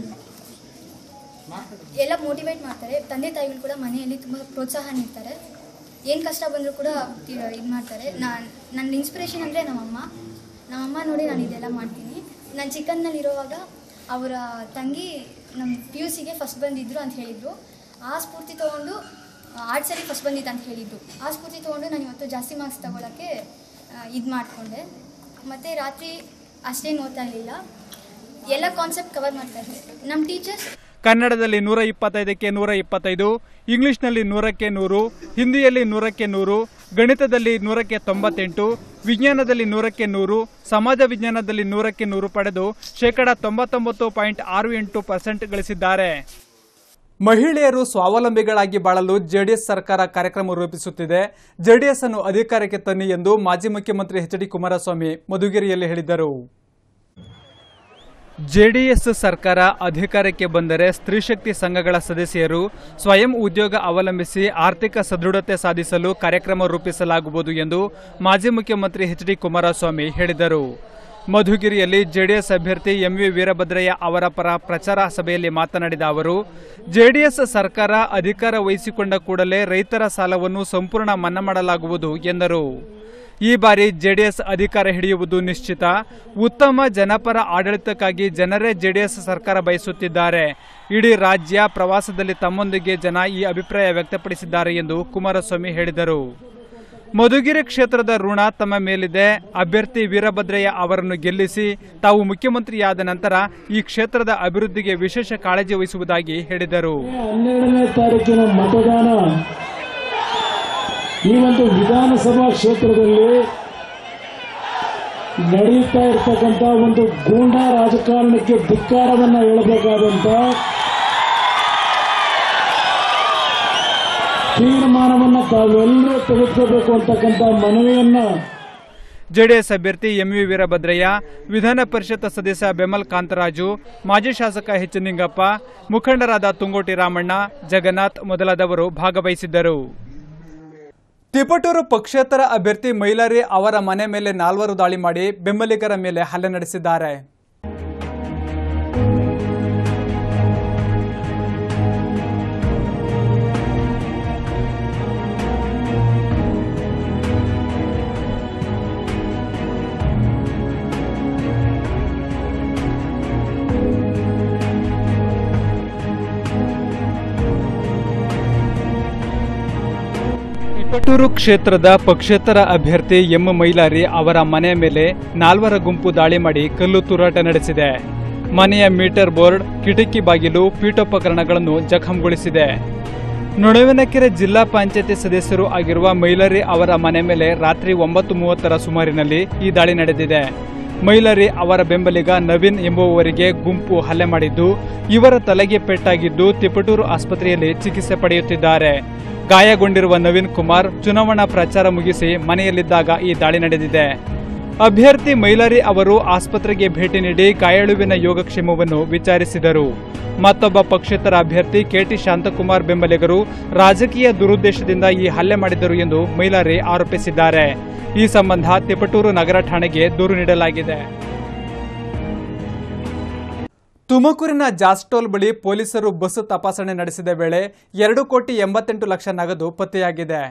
ಎಲ್ಲ ಮೋಟಿವೇಟ್ ಮಾಡ್ತಾರೆ ತಂದೆ ತಾಯಿಗಳು ಕೂಡ ಮನೆಯಲ್ಲಿ ತುಂಬ ಪ್ರೋತ್ಸಾಹ ನೀಡ್ತಾರೆ ಏನು ಕಷ್ಟ ಬಂದರೂ ಕೂಡ ಇದು ಮಾಡ್ತಾರೆ ನಾನು ನನ್ನ ಇನ್ಸ್ಪಿರೇಷನ್ ಅಂದರೆ ನಮ್ಮಮ್ಮ ನಮ್ಮಮ್ಮ ನೋಡಿ ನಾನು ಇದೆಲ್ಲ ಮಾಡ್ತೀನಿ ನಾನು ಚಿಕನ್ನಲ್ಲಿರುವಾಗ ಅವರ ತಂಗಿ ನಮ್ಮ ಪಿ ಯು ಸಿಗೆ ಫಸ್ಟ್ ಬಂದಿದ್ದರು ಅಂತ ಹೇಳಿದರು ಆ ಸ್ಫೂರ್ತಿ ತೊಗೊಂಡು ಆರ್ಟ್ಸಲ್ಲಿ ಫಸ್ಟ್ ಬಂದಿತ್ತು ಅಂತ ಹೇಳಿದ್ದು ಆ ಸ್ಫೂರ್ತಿ ತೊಗೊಂಡು ನಾನು ಇವತ್ತು ಜಾಸ್ತಿ ಮಾರ್ಕ್ಸ್ ತಗೊಳ್ಳೋಕ್ಕೆ ಇದು ಮಾಡಿಕೊಂಡೆ ಮತ್ತು ರಾತ್ರಿ ಅಷ್ಟೇನು ಓದ್ತಾ ಇರಲಿಲ್ಲ ಎಲ್ಲ ಕಾನ್ಸೆಪ್ಟ್ ಕವರ್ ಮಾಡ್ತಾ ಇದ್ದೆ ನಮ್ಮ ಟೀಚರ್ಸ್ ಕನ್ನಡದಲ್ಲಿ ನೂರ ಇಪ್ಪತ್ತೈದಕ್ಕೆ ನೂರ ಇಪ್ಪತ್ತೈದು ಇಂಗ್ಲಿಷ್ನಲ್ಲಿ ನೂರಕ್ಕೆ ನೂರು ಹಿಂದಿಯಲ್ಲಿ ನೂರಕ್ಕೆ ನೂರು ಗಣಿತದಲ್ಲಿ ನೂರಕ್ಕೆ ತೊಂಬತ್ತೆಂಟು ವಿಜ್ಞಾನದಲ್ಲಿ ನೂರಕ್ಕೆ ನೂರು ಸಮಾಜ ವಿಜ್ಞಾನದಲ್ಲಿ ನೂರಕ್ಕೆ ನೂರು ಪಡೆದು ಶೇಕಡ ತೊಂಬತ್ತೊಂಬತ್ತು ಪಾಯಿಂಟ್ ಆರು ಎಂಟು ಪರ್ಸೆಂಟ್ ಗಳಿಸಿದ್ದಾರೆ ಮಹಿಳೆಯರು ಸ್ವಾವಲಂಬಿಗಳಾಗಿ ಬಾಳಲು ಜೆಡಿಎಸ್ ಸರ್ಕಾರ ಕಾರ್ಯಕ್ರಮ ರೂಪಿಸುತ್ತಿದೆ ಜೆಡಿಎಸ್ ಅನ್ನು ಅಧಿಕಾರಕ್ಕೆ ತನ್ನಿ ಎಂದು ಮಾಜಿ ಮುಖ್ಯಮಂತ್ರಿ ಎಚ್ ಡಿ ಕುಮಾರಸ್ವಾಮಿ ಮಧುಗಿರಿಯಲ್ಲಿ ಹೇಳಿದರು ಜೆಡಿಎಸ್ ಸರ್ಕಾರ ಅಧಿಕಾರಕ್ಕೆ ಬಂದರೆ ಸ್ತ್ರೀಶಕ್ತಿ ಸಂಘಗಳ ಸದಸ್ಯರು ಸ್ವಯಂ ಉದ್ಯೋಗ ಅವಲಂಬಿಸಿ ಆರ್ಥಿಕ ಸದೃಢತೆ ಸಾಧಿಸಲು ಕಾರ್ಯಕ್ರಮ ರೂಪಿಸಲಾಗುವುದು ಎಂದು ಮಾಜಿ ಮುಖ್ಯಮಂತ್ರಿ ಎಚ್ ಡಿ ಕುಮಾರಸ್ವಾಮಿ ಹೇಳಿದರು ಮಧುಗಿರಿಯಲ್ಲಿ ಜೆಡಿಎಸ್ ಅಭ್ಯರ್ಥಿ ಎಂವಿ ವೀರಭದ್ರಯ್ಯ ಅವರ ಪರ ಪ್ರಚಾರ ಸಭೆಯಲ್ಲಿ ಮಾತನಾಡಿದ ಅವರು ಜೆಡಿಎಸ್ ಸರ್ಕಾರ ಅಧಿಕಾರ ವಹಿಸಿಕೊಂಡ ಕೂಡಲೇ ರೈತರ ಸಾಲವನ್ನು ಸಂಪೂರ್ಣ ಮನ್ನಾ ಮಾಡಲಾಗುವುದು ಎಂದರು ಈ ಬಾರಿ ಜೆಡಿಎಸ್ ಅಧಿಕಾರ ಹಿಡಿಯುವುದು ನಿಶ್ಚಿತ ಉತ್ತಮ ಜನಪರ ಆಡಳಿತಕ್ಕಾಗಿ ಜನರೇ ಜೆಡಿಎಸ್ ಸರ್ಕಾರ ಬಯಸುತ್ತಿದ್ದಾರೆ ಇಡೀ ರಾಜ್ಯ ಪ್ರವಾಸದಲ್ಲಿ ತಮ್ಮೊಂದಿಗೆ ಜನ ಈ ಅಭಿಪ್ರಾಯ ವ್ಯಕ್ತಪಡಿಸಿದ್ದಾರೆ ಎಂದು ಕುಮಾರಸ್ವಾಮಿ ಹೇಳಿದರು ಮಧುಗಿರಿ ಕ್ಷೇತ್ರದ ಋಣ ತಮ್ಮ ಮೇಲಿದೆ ಅಭ್ಯರ್ಥಿ ವೀರಭದ್ರಯ್ಯ ಅವರನ್ನು ಗೆಲ್ಲಿಸಿ ತಾವು ಮುಖ್ಯಮಂತ್ರಿಯಾದ ನಂತರ ಈ ಕ್ಷೇತ್ರದ ಅಭಿವೃದ್ಧಿಗೆ ವಿಶೇಷ ಕಾಳಜಿ ವಹಿಸುವುದಾಗಿ ಹೇಳಿದರು ಹನ್ನೆರಡನೇ ತಾರೀಕಿನ ಮತದಾನ ಈ ಒಂದು ವಿಧಾನಸಭಾ ಕ್ಷೇತ್ರದಲ್ಲಿ ನಡೆಯುತ್ತಾ ಇರ್ತಕ್ಕಂಥ ಒಂದು ಗೂಂಡಾ ರಾಜಕಾರಣಕ್ಕೆ ಧಿಕ್ಕಾರವನ್ನ ಹೇಳಬೇಕಾದಂತ ತೀರ್ಮಾನವನ್ನ ತಾವೆಲ್ಲರೂ ತೆಗೆದುಕೋಬೇಕು ಅಂತಕ್ಕಂಥ ಮನವಿಯನ್ನ ಜೆಡಿಎಸ್ ಅಭ್ಯರ್ಥಿ ಎಂವಿ ವೀರಭದ್ರಯ್ಯ ವಿಧಾನ ಪರಿಷತ್ ಸದಸ್ಯ ಬೆಮಲ್ ಕಾಂತರಾಜು ಮಾಜಿ ಶಾಸಕ ಎಚ್ ನಿಂಗಪ್ಪ ಮುಖಂಡರಾದ ತುಂಗೋಟಿ ರಾಮಣ್ಣ ಜಗನ್ನಾಥ್ ಮೊದಲಾದವರು ಭಾಗವಹಿಸಿದ್ದರು ತಿಪಟೂರು ಪಕ್ಷೇತರ ಅಭ್ಯರ್ಥಿ ಮೈಲಾರಿ ಅವರ ಮನೆ ಮೇಲೆ ನಾಲ್ವರು ದಾಳಿ ಮಾಡಿ ಬೆಂಬಲಿಗರ ಮೇಲೆ ಹಲ್ಲೆ ನಡೆಸಿದ್ದಾರೆ ತಿಪಟೂರು ಕ್ಷೇತ್ರದ ಪಕ್ಷೇತರ ಅಭ್ಯರ್ಥಿ ಎಂ ಮೈಲಾರಿ ಅವರ ಮನೆ ಮೇಲೆ ನಾಲ್ವರ ಗುಂಪು ದಾಳಿ ಮಾಡಿ ಕಲ್ಲು ತೂರಾಟ ನಡೆಸಿದೆ ಮನೆಯ ಮೀಟರ್ ಬೋರ್ಡ್ ಕಿಟಕಿ ಬಾಗಿಲು ಪೀಠೋಪಕರಣಗಳನ್ನು ಜಖಂಗೊಳಿಸಿದೆ ನೊಣವಿನಕೆರೆ ಜಿಲ್ಲಾ ಪಂಚಾಯತಿ ಸದಸ್ಯರು ಆಗಿರುವ ಮೈಲಾರಿ ಅವರ ಮನೆ ಮೇಲೆ ರಾತ್ರಿ ಒಂಬತ್ತು ಮೂವತ್ತರ ಸುಮಾರಿನಲ್ಲಿ ಈ ದಾಳಿ ನಡೆದಿದೆ ಮೈಲಾರಿ ಅವರ ಬೆಂಬಲಿಗ ನವೀನ್ ಎಂಬುವವರಿಗೆ ಗುಂಪು ಹಲ್ಲೆ ಮಾಡಿದ್ದು ಇವರ ತಲೆಗೆ ಪೆಟ್ಟಾಗಿದ್ದು ತಿಪಟೂರು ಆಸ್ಪತ್ರೆಯಲ್ಲಿ ಚಿಕಿತ್ಸೆ ಪಡೆಯುತ್ತಿದ್ದಾರೆ ಗಾಯಗೊಂಡಿರುವ ನವೀನ್ ಕುಮಾರ್ ಚುನಾವಣಾ ಪ್ರಚಾರ ಮುಗಿಸಿ ಮನೆಯಲ್ಲಿದ್ದಾಗ ಈ ದಾಳಿ ನಡೆದಿದೆ ಅಭ್ಯರ್ಥಿ ಮೈಲಾರಿ ಅವರು ಆಸ್ಪತ್ರೆಗೆ ಭೇಟಿ ನೀಡಿ ಗಾಯಾಳುವಿನ ಯೋಗಕ್ಷೇಮವನ್ನು ವಿಚಾರಿಸಿದರು ಮತ್ತೊಬ್ಬ ಪಕ್ಷೇತರ ಅಭ್ಯರ್ಥಿ ಕೆಟಿ ಶಾಂತಕುಮಾರ್ ಬೆಂಬಲಿಗರು ರಾಜಕೀಯ ದುರುದ್ದೇಶದಿಂದ ಈ ಹಲ್ಲೆ ಮಾಡಿದರು ಎಂದು ಮೈಲಾರಿ ಆರೋಪಿಸಿದ್ದಾರೆ ಈ ಸಂಬಂಧ ತಿಪಟೂರು ನಗರ ಠಾಣೆಗೆ ದೂರು ನೀಡಲಾಗಿದೆ ತುಮಕೂರಿನ ಜಾಸ್ಟೋಲ್ ಬಳಿ ಪೊಲೀಸರು ಬಸ್ ತಪಾಸಣೆ ನಡೆಸಿದ ವೇಳೆ ಎರಡು ಕೋಟಿ ಎಂಬತ್ತೆಂಟು ಲಕ್ಷ ನಗದು ಪತ್ತೆಯಾಗಿದೆ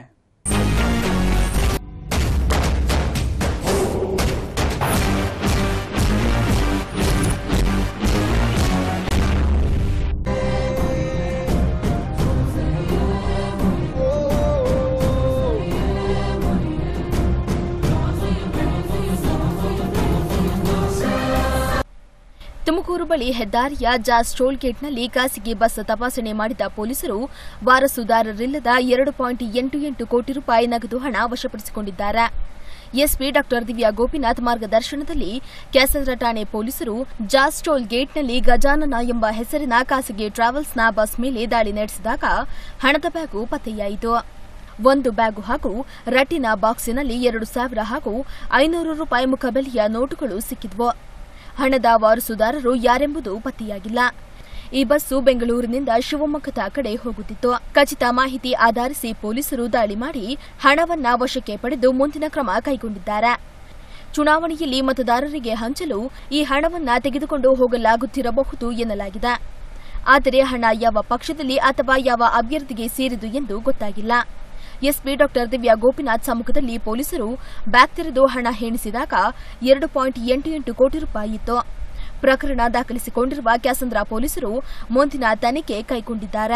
ತುಮಕೂರು ಬಳಿ ಹೆದ್ದಾರಿಯ ಜಾಸ್ ಟೋಲ್ ಗೇಟ್ನಲ್ಲಿ ಖಾಸಗಿ ಬಸ್ ತಪಾಸಣೆ ಮಾಡಿದ ಪೊಲೀಸರು ವಾರಸುದಾರರಿಲ್ಲದ ಎರಡು ಪಾಯಿಂಟ್ ಎಂಟು ಎಂಟು ಕೋಟಿ ರೂಪಾಯಿ ನಗದು ಹಣ ವಶಪಡಿಸಿಕೊಂಡಿದ್ದಾರೆ ಎಸ್ಪಿ ಡಾ ದಿವ್ಯಾ ಗೋಪಿನಾಥ್ ಮಾರ್ಗದರ್ಶನದಲ್ಲಿ ಕ್ಯಾಸಂದ್ರ ಠಾಣೆ ಪೊಲೀಸರು ಜಾಸ್ ಟೋಲ್ ಗೇಟ್ನಲ್ಲಿ ಗಜಾನನ ಎಂಬ ಹೆಸರಿನ ಖಾಸಗಿ ಟ್ರಾವೆಲ್ಸ್ನ ಬಸ್ ಮೇಲೆ ದಾಳಿ ನಡೆಸಿದಾಗ ಹಣದ ಬ್ಯಾಗು ಪತ್ತೆಯಾಯಿತು ಒಂದು ಬ್ಯಾಗು ಹಾಗೂ ರಟ್ಟಿನ ಬಾಕ್ಸಿನಲ್ಲಿ ಎರಡು ಸಾವಿರ ಹಾಗೂ ಐನೂರು ರೂಪಾಯಿ ಮುಖಬೆಲೆಯ ನೋಟುಗಳು ಸಿಕ್ಕಿದ್ವು ಹಣದ ವಾರಸುದಾರರು ಯಾರೆಂಬುದು ಪತ್ತೆಯಾಗಿಲ್ಲ ಈ ಬಸ್ಸು ಬೆಂಗಳೂರಿನಿಂದ ಶಿವಮೊಗ್ಗದ ಕಡೆ ಹೋಗುತ್ತಿತ್ತು ಖಚಿತ ಮಾಹಿತಿ ಆಧರಿಸಿ ಪೊಲೀಸರು ದಾಳಿ ಮಾಡಿ ಹಣವನ್ನ ವಶಕ್ಕೆ ಪಡೆದು ಮುಂದಿನ ಕ್ರಮ ಕೈಗೊಂಡಿದ್ದಾರೆ ಚುನಾವಣೆಯಲ್ಲಿ ಮತದಾರರಿಗೆ ಹಂಚಲು ಈ ಹಣವನ್ನ ತೆಗೆದುಕೊಂಡು ಹೋಗಲಾಗುತ್ತಿರಬಹುದು ಎನ್ನಲಾಗಿದೆ ಆದರೆ ಹಣ ಯಾವ ಪಕ್ಷದಲ್ಲಿ ಅಥವಾ ಯಾವ ಅಭ್ಯರ್ಥಿಗೆ ಸೇರಿದು ಎಂದು ಗೊತ್ತಾಗಿಲ್ಲ ಎಸ್ಪಿ ಡಾ ದಿವ್ಯಾ ಗೋಪಿನಾಥ್ ಸಮ್ಮುಖದಲ್ಲಿ ಪೊಲೀಸರು ಬ್ಯಾಗ್ ತೆರೆದು ಹಣ ಎಣಿಸಿದಾಗ ಎರಡು ಪಾಯಿಂಟ್ ಎಂಟು ಎಂಟು ಕೋಟಿ ರೂಪಾಯಿ ಇತ್ತು ಪ್ರಕರಣ ದಾಖಲಿಸಿಕೊಂಡಿರುವ ಕ್ಯಾಸಂದ್ರ ಪೊಲೀಸರು ಮುಂದಿನ ತನಿಖೆ ಕೈಗೊಂಡಿದ್ದಾರೆ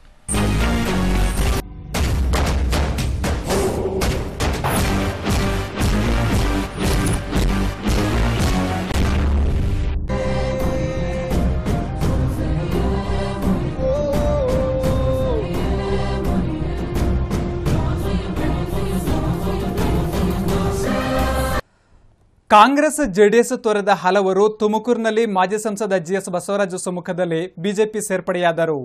ಕಾಂಗ್ರೆಸ್ ಜೆಡಿಎಸ್ ತೊರೆದ ಹಲವರು ತುಮಕೂರಿನಲ್ಲಿ ಮಾಜಿ ಸಂಸದ ಜಿಎಸ್ ಬಸವರಾಜು ಸಮ್ಮುಖದಲ್ಲಿ ಬಿಜೆಪಿ ಸೇರ್ಪಡೆಯಾದರು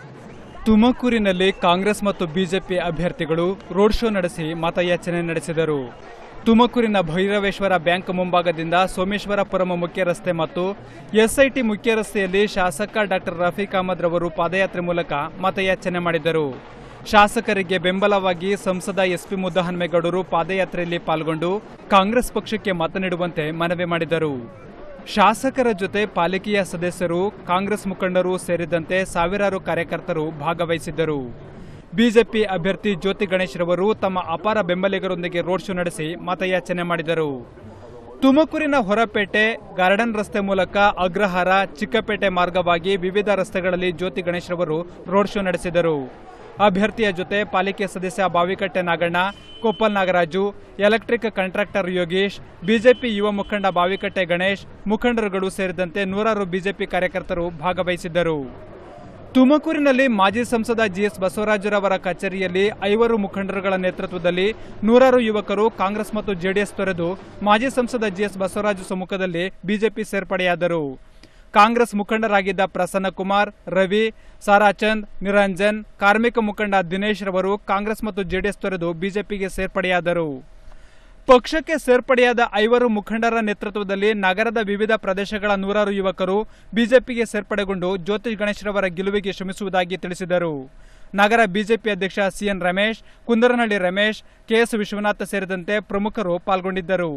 ತುಮಕೂರಿನಲ್ಲಿ ಕಾಂಗ್ರೆಸ್ ಮತ್ತು ಬಿಜೆಪಿ ಅಭ್ಯರ್ಥಿಗಳು ರೋಡ್ ಶೋ ನಡೆಸಿ ಮತಯಾಚನೆ ನಡೆಸಿದರು ತುಮಕೂರಿನ ಭೈರವೇಶ್ವರ ಬ್ಯಾಂಕ್ ಮುಂಭಾಗದಿಂದ ಸೋಮೇಶ್ವರಪುರಂ ಮುಖ್ಯ ರಸ್ತೆ ಮತ್ತು ಎಸ್ಐಟಿ ಮುಖ್ಯ ರಸ್ತೆಯಲ್ಲಿ ಶಾಸಕ ಡಾಕ್ಟರ್ ರಫೀಕ್ ಅಹಮದ್ ರವರು ಪಾದಯಾತ್ರೆ ಮೂಲಕ ಮತಯಾಚನೆ ಮಾಡಿದರು ಶಾಸಕರಿಗೆ ಬೆಂಬಲವಾಗಿ ಸಂಸದ ಎಸ್ಪಿ ಮುದ್ದಹನ್ಮೇಗೌಡರು ಪಾದಯಾತ್ರೆಯಲ್ಲಿ ಪಾಲ್ಗೊಂಡು ಕಾಂಗ್ರೆಸ್ ಪಕ್ಷಕ್ಕೆ ಮತ ನೀಡುವಂತೆ ಮನವಿ ಮಾಡಿದರು ಶಾಸಕರ ಜೊತೆ ಪಾಲಿಕೆಯ ಸದಸ್ಯರು ಕಾಂಗ್ರೆಸ್ ಮುಖಂಡರು ಸೇರಿದಂತೆ ಸಾವಿರಾರು ಕಾರ್ಯಕರ್ತರು ಭಾಗವಹಿಸಿದ್ದರು ಬಿಜೆಪಿ ಅಭ್ಯರ್ಥಿ ಜ್ಯೋತಿ ಗಣೇಶ್ ರವರು ತಮ್ಮ ಅಪಾರ ಬೆಂಬಲಿಗರೊಂದಿಗೆ ರೋಡ್ ಶೋ ನಡೆಸಿ ಮತಯಾಚನೆ ಮಾಡಿದರು ತುಮಕೂರಿನ ಹೊರಪೇಟೆ ಗಾರ್ಡನ್ ರಸ್ತೆ ಮೂಲಕ ಅಗ್ರಹಾರ ಚಿಕ್ಕಪೇಟೆ ಮಾರ್ಗವಾಗಿ ವಿವಿಧ ರಸ್ತೆಗಳಲ್ಲಿ ಜ್ಯೋತಿ ಗಣೇಶ್ ರವರು ರೋಡ್ ಶೋ ನಡೆಸಿದರು ಅಭ್ಯರ್ಥಿಯ ಜೊತೆ ಪಾಲಿಕೆ ಸದಸ್ಯ Bavikatte Naganna Koppal Nagaraju electric contractor Yogesh BJP ಯುವ ಮುಖಂಡ ಬಾವಿಕಟ್ಟೆ ಗಣೇಶ್ ಮುಖಂಡರುಗಳು ಸೇರಿದಂತೆ ನೂರಾರು ಬಿಜೆಪಿ ಕಾರ್ಯಕರ್ತರು ಭಾಗವಹಿಸಿದ್ದರು ತುಮಕೂರಿನಲ್ಲಿ ಮಾಜಿ ಸಂಸದ ಜಿಎಸ್ ಬಸವರಾಜರವರ ಕಚೇರಿಯಲ್ಲಿ ಐವರು ಮುಖಂಡರುಗಳ ನೇತೃತ್ವದಲ್ಲಿ ನೂರಾರು ಯುವಕರು ಕಾಂಗ್ರೆಸ್ ಮತ್ತು ಜೆಡಿಎಸ್ ತೊರೆದು ಮಾಜಿ ಸಂಸದ ಜಿಎಸ್ ಬಸವರಾಜು ಸಮ್ಮುಖದಲ್ಲಿ ಬಿಜೆಪಿ ಸೇರ್ಪಡೆಯಾದರು ಕಾಂಗ್ರೆಸ್ ಮುಖಂಡರಾಗಿದ್ದ ಪ್ರಸನ್ನಕುಮಾರ್ ರವಿ ಸಾರಾಚಂದ್ ನಿರಂಜನ್ ಕಾರ್ಮಿಕ ಮುಖಂಡ ದಿನೇಶ್ ರವರು ಕಾಂಗ್ರೆಸ್ ಮತ್ತು ಜೆಡಿಎಸ್ ತೊರೆದು ಬಿಜೆಪಿಗೆ ಸೇರ್ಪಡೆಯಾದರು ಪಕ್ಷಕ್ಕೆ ಸೇರ್ಪಡೆಯಾದ ಐವರು ಮುಖಂಡರ ನೇತೃತ್ವದಲ್ಲಿ ನಗರದ ವಿವಿಧ ಪ್ರದೇಶಗಳ ನೂರಾರು ಯುವಕರು ಬಿಜೆಪಿಗೆ ಸೇರ್ಪಡೆಗೊಂಡು ಜ್ಯೋತಿ ಗಣೇಶ್ರವರ ಗೆಲುವಿಗೆ ಶ್ರಮಿಸುವುದಾಗಿ ತಿಳಿಸಿದರು ನಗರ ಬಿಜೆಪಿ ಅಧ್ಯಕ್ಷ ಸಿಎನ್ ರಮೇಶ್ ಕುಂದರನಹಳ್ಳಿ ರಮೇಶ್ ಕೆಎಸ್ ವಿಶ್ವನಾಥ್ ಸೇರಿದಂತೆ ಪ್ರಮುಖರು ಪಾಲ್ಗೊಂಡಿದ್ದರು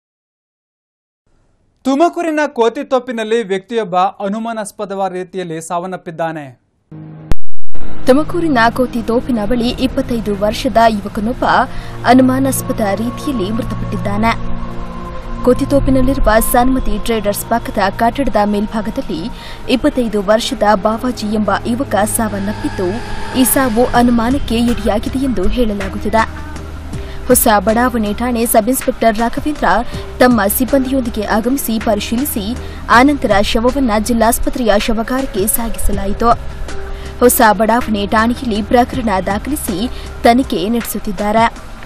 ತುಮಕೂರಿನ ಕೋತಿತೊಪ್ಪಿನಲ್ಲಿ ವ್ಯಕ್ತಿಯೊಬ್ಬ ಅನುಮಾನಾಸ್ಪದವಾದ ರೀತಿಯಲ್ಲಿ ಸಾವನ್ನಪ್ಪಿದ್ದಾನೆ ತುಮಕೂರಿನ ಕೋತಿ ತೋಪಿನ ಬಳಿ ಇಪ್ಪತ್ತೈದು ವರ್ಷದ ಯುವಕನೊಬ್ಬ ಅನುಮಾನಾಸ್ಪದ ರೀತಿಯಲ್ಲಿ ಮೃತಪಟ್ಟಿದ್ದಾನೆ ಕೋತಿತೋಪಿನಲ್ಲಿರುವ ಸನ್ಮತಿ ಟ್ರೇಡರ್ಸ್ ಪಕ್ಕದ ಕಟ್ಟಡದ ಮೇಲ್ಭಾಗದಲ್ಲಿ ಇಪ್ಪತ್ತೈದು ವರ್ಷದ ಬಾವಾಜಿ ಎಂಬ ಯುವಕ ಸಾವನ್ನಪ್ಪಿದ್ದು ಈ ಸಾವು ಅನುಮಾನಕ್ಕೆ ಎಡೆಯಾಗಿದೆ ಎಂದು ಹೇಳಲಾಗುತ್ತಿದೆ ಹೊಸ ಬಡಾವಣೆ ಠಾಣೆ ಸಬ್ ಇನ್ಸ್ಪೆಕ್ಟರ್ ರಾಘವೇಂದ್ರ ತಮ್ಮ ಸಿಬ್ಬಂದಿಯೊಂದಿಗೆ ಆಗಮಿಸಿ ಪರಿಶೀಲಿಸಿ ಆನಂತರ ಶವವನ್ನು ಜಿಲ್ಲಾಸ್ಪತ್ರೆಯ ಶವಗಾರಕ್ಕೆ ಸಾಗಿಸಲಾಯಿತು ಹೊಸ ಬಡಾವಣೆ ಠಾಣೆಯಲ್ಲಿ ಪ್ರಕರಣ ದಾಖಲಿಸಿ ತನಿಖೆ ನಡೆಸುತ್ತಿದ್ದಾರೆ